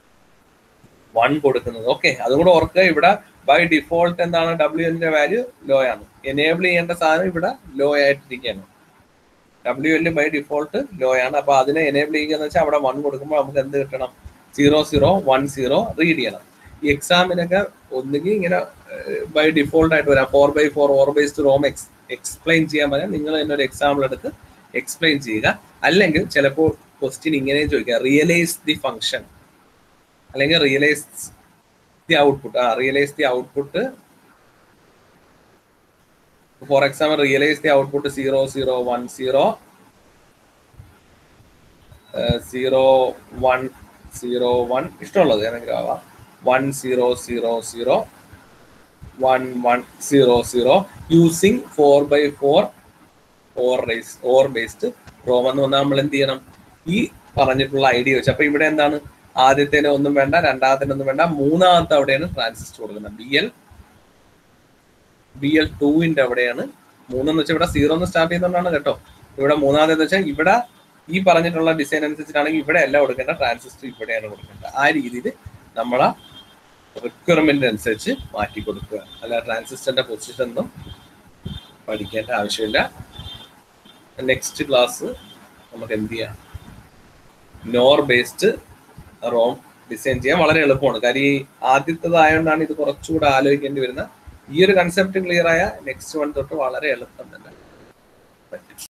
വൺ കൊടുക്കുന്നത് ഓക്കെ അതുകൂടെ ഓർക്കുക ഇവിടെ ബൈ ഡിഫോൾട്ട് എന്താണ് ഡബ്ല്യു എല്ലിന്റെ വാല്യൂ ലോ ആണ് എനേബിൾ ചെയ്യേണ്ട സാധനം ഇവിടെ ലോ ആയിട്ടിരിക്കുകയാണ് W L by default low ആണ് അപ്പൊ അതിനെ എനേബിൾ ചെയ്യുക എന്ന് വെച്ചാൽ അവിടെ വൺ കൊടുക്കുമ്പോൾ നമുക്ക് എന്ത് കിട്ടണം zero zero one zero read ചെയ്യണം ഈ എക്സാമിനൊക്കെ ഒന്നുകിൽ ഇങ്ങനെ ബൈ ഡിഫോൾട്ട് ആയിട്ട് വരാം four by four or based ROM ex explain ചെയ്യാൻ പറയാം നിങ്ങൾ തന്നെ ഒരു എക്സാമ്പിൾ എടുത്ത് എക്സ്പ്ലെയിൻ ചെയ്യുക അല്ലെങ്കിൽ ചിലപ്പോൾ ക്വസ്റ്റ്യൻ ഇങ്ങനെ ചോദിക്കുക റിയലൈസ് ദി ഫംഗ്ഷൻ അല്ലെങ്കിൽ റിയലൈസ് ദി ഔട്ട്പുട്ട് ആ realise the output for example realise the output zero zero one zero zero one zero one ഇഷ്ടമുള്ളത് ഏതെങ്കിലും ആവാം one zero zero zero one one zero zero using four by four or race or based ROM എന്ന് പറഞ്ഞാൽ നമ്മൾ എന്ത് ചെയ്യണം ഈ പറഞ്ഞിട്ടുള്ള ഐഡിയ വെച്ച് അപ്പൊ ഇവിടെ എന്താണ് ആദ്യത്തേന് ഒന്നും വേണ്ട രണ്ടാമത്തേന് ഒന്നും വേണ്ട മൂന്നാമത്തെ അവിടെയാണ് ട്രാൻസിസ്റ്റർ കൊടുക്കുന്നത് ബി എൽ ബി എൽ ടുവിന്റെ അവിടെയാണ് മൂന്നെന്ന് വെച്ചാൽ ഇവിടെ സീറോ എന്ന് സ്റ്റാർട്ട് ചെയ്യുന്നതുകൊണ്ടാണ് കേട്ടോ ഇവിടെ മൂന്നാമതെന്ന് വെച്ചാൽ ഇവിടെ ഈ പറഞ്ഞിട്ടുള്ള ഡിസൈൻ അനുസരിച്ചിട്ടാണെങ്കിൽ ഇവിടെ അല്ല കൊടുക്കേണ്ട ട്രാൻസിസ്റ്റർ ഇവിടെയാണ് കൊടുക്കേണ്ടത് ആ രീതിയിൽ നമ്മളെ റിക്വയർമെന്റ് അനുസരിച്ച് മാറ്റി കൊടുക്കുക അല്ല ട്രാൻസിസ്റ്ററിന്റെ പൊസിഷൻ ഒന്നും പഠിക്കേണ്ട ആവശ്യമില്ല നെക്സ്റ്റ് ക്ലാസ് നമുക്ക് എന്ത് ചെയ്യാം നോർ ബേസ്ഡ് റോം ഡിസൈൻ ചെയ്യാൻ വളരെ എളുപ്പമാണ് കാര്യം ഈ ആദ്യത്തേതായതുകൊണ്ടാണ് ഇത് കുറച്ചുകൂടെ ആലോചിക്കേണ്ടി വരുന്നത് ഈ ഒരു കൺസെപ്റ്റ് ക്ലിയർ ആയ നെക്സ്റ്റ് വൺ തൊട്ട് വളരെ എളുപ്പം തന്നെ പറ്റും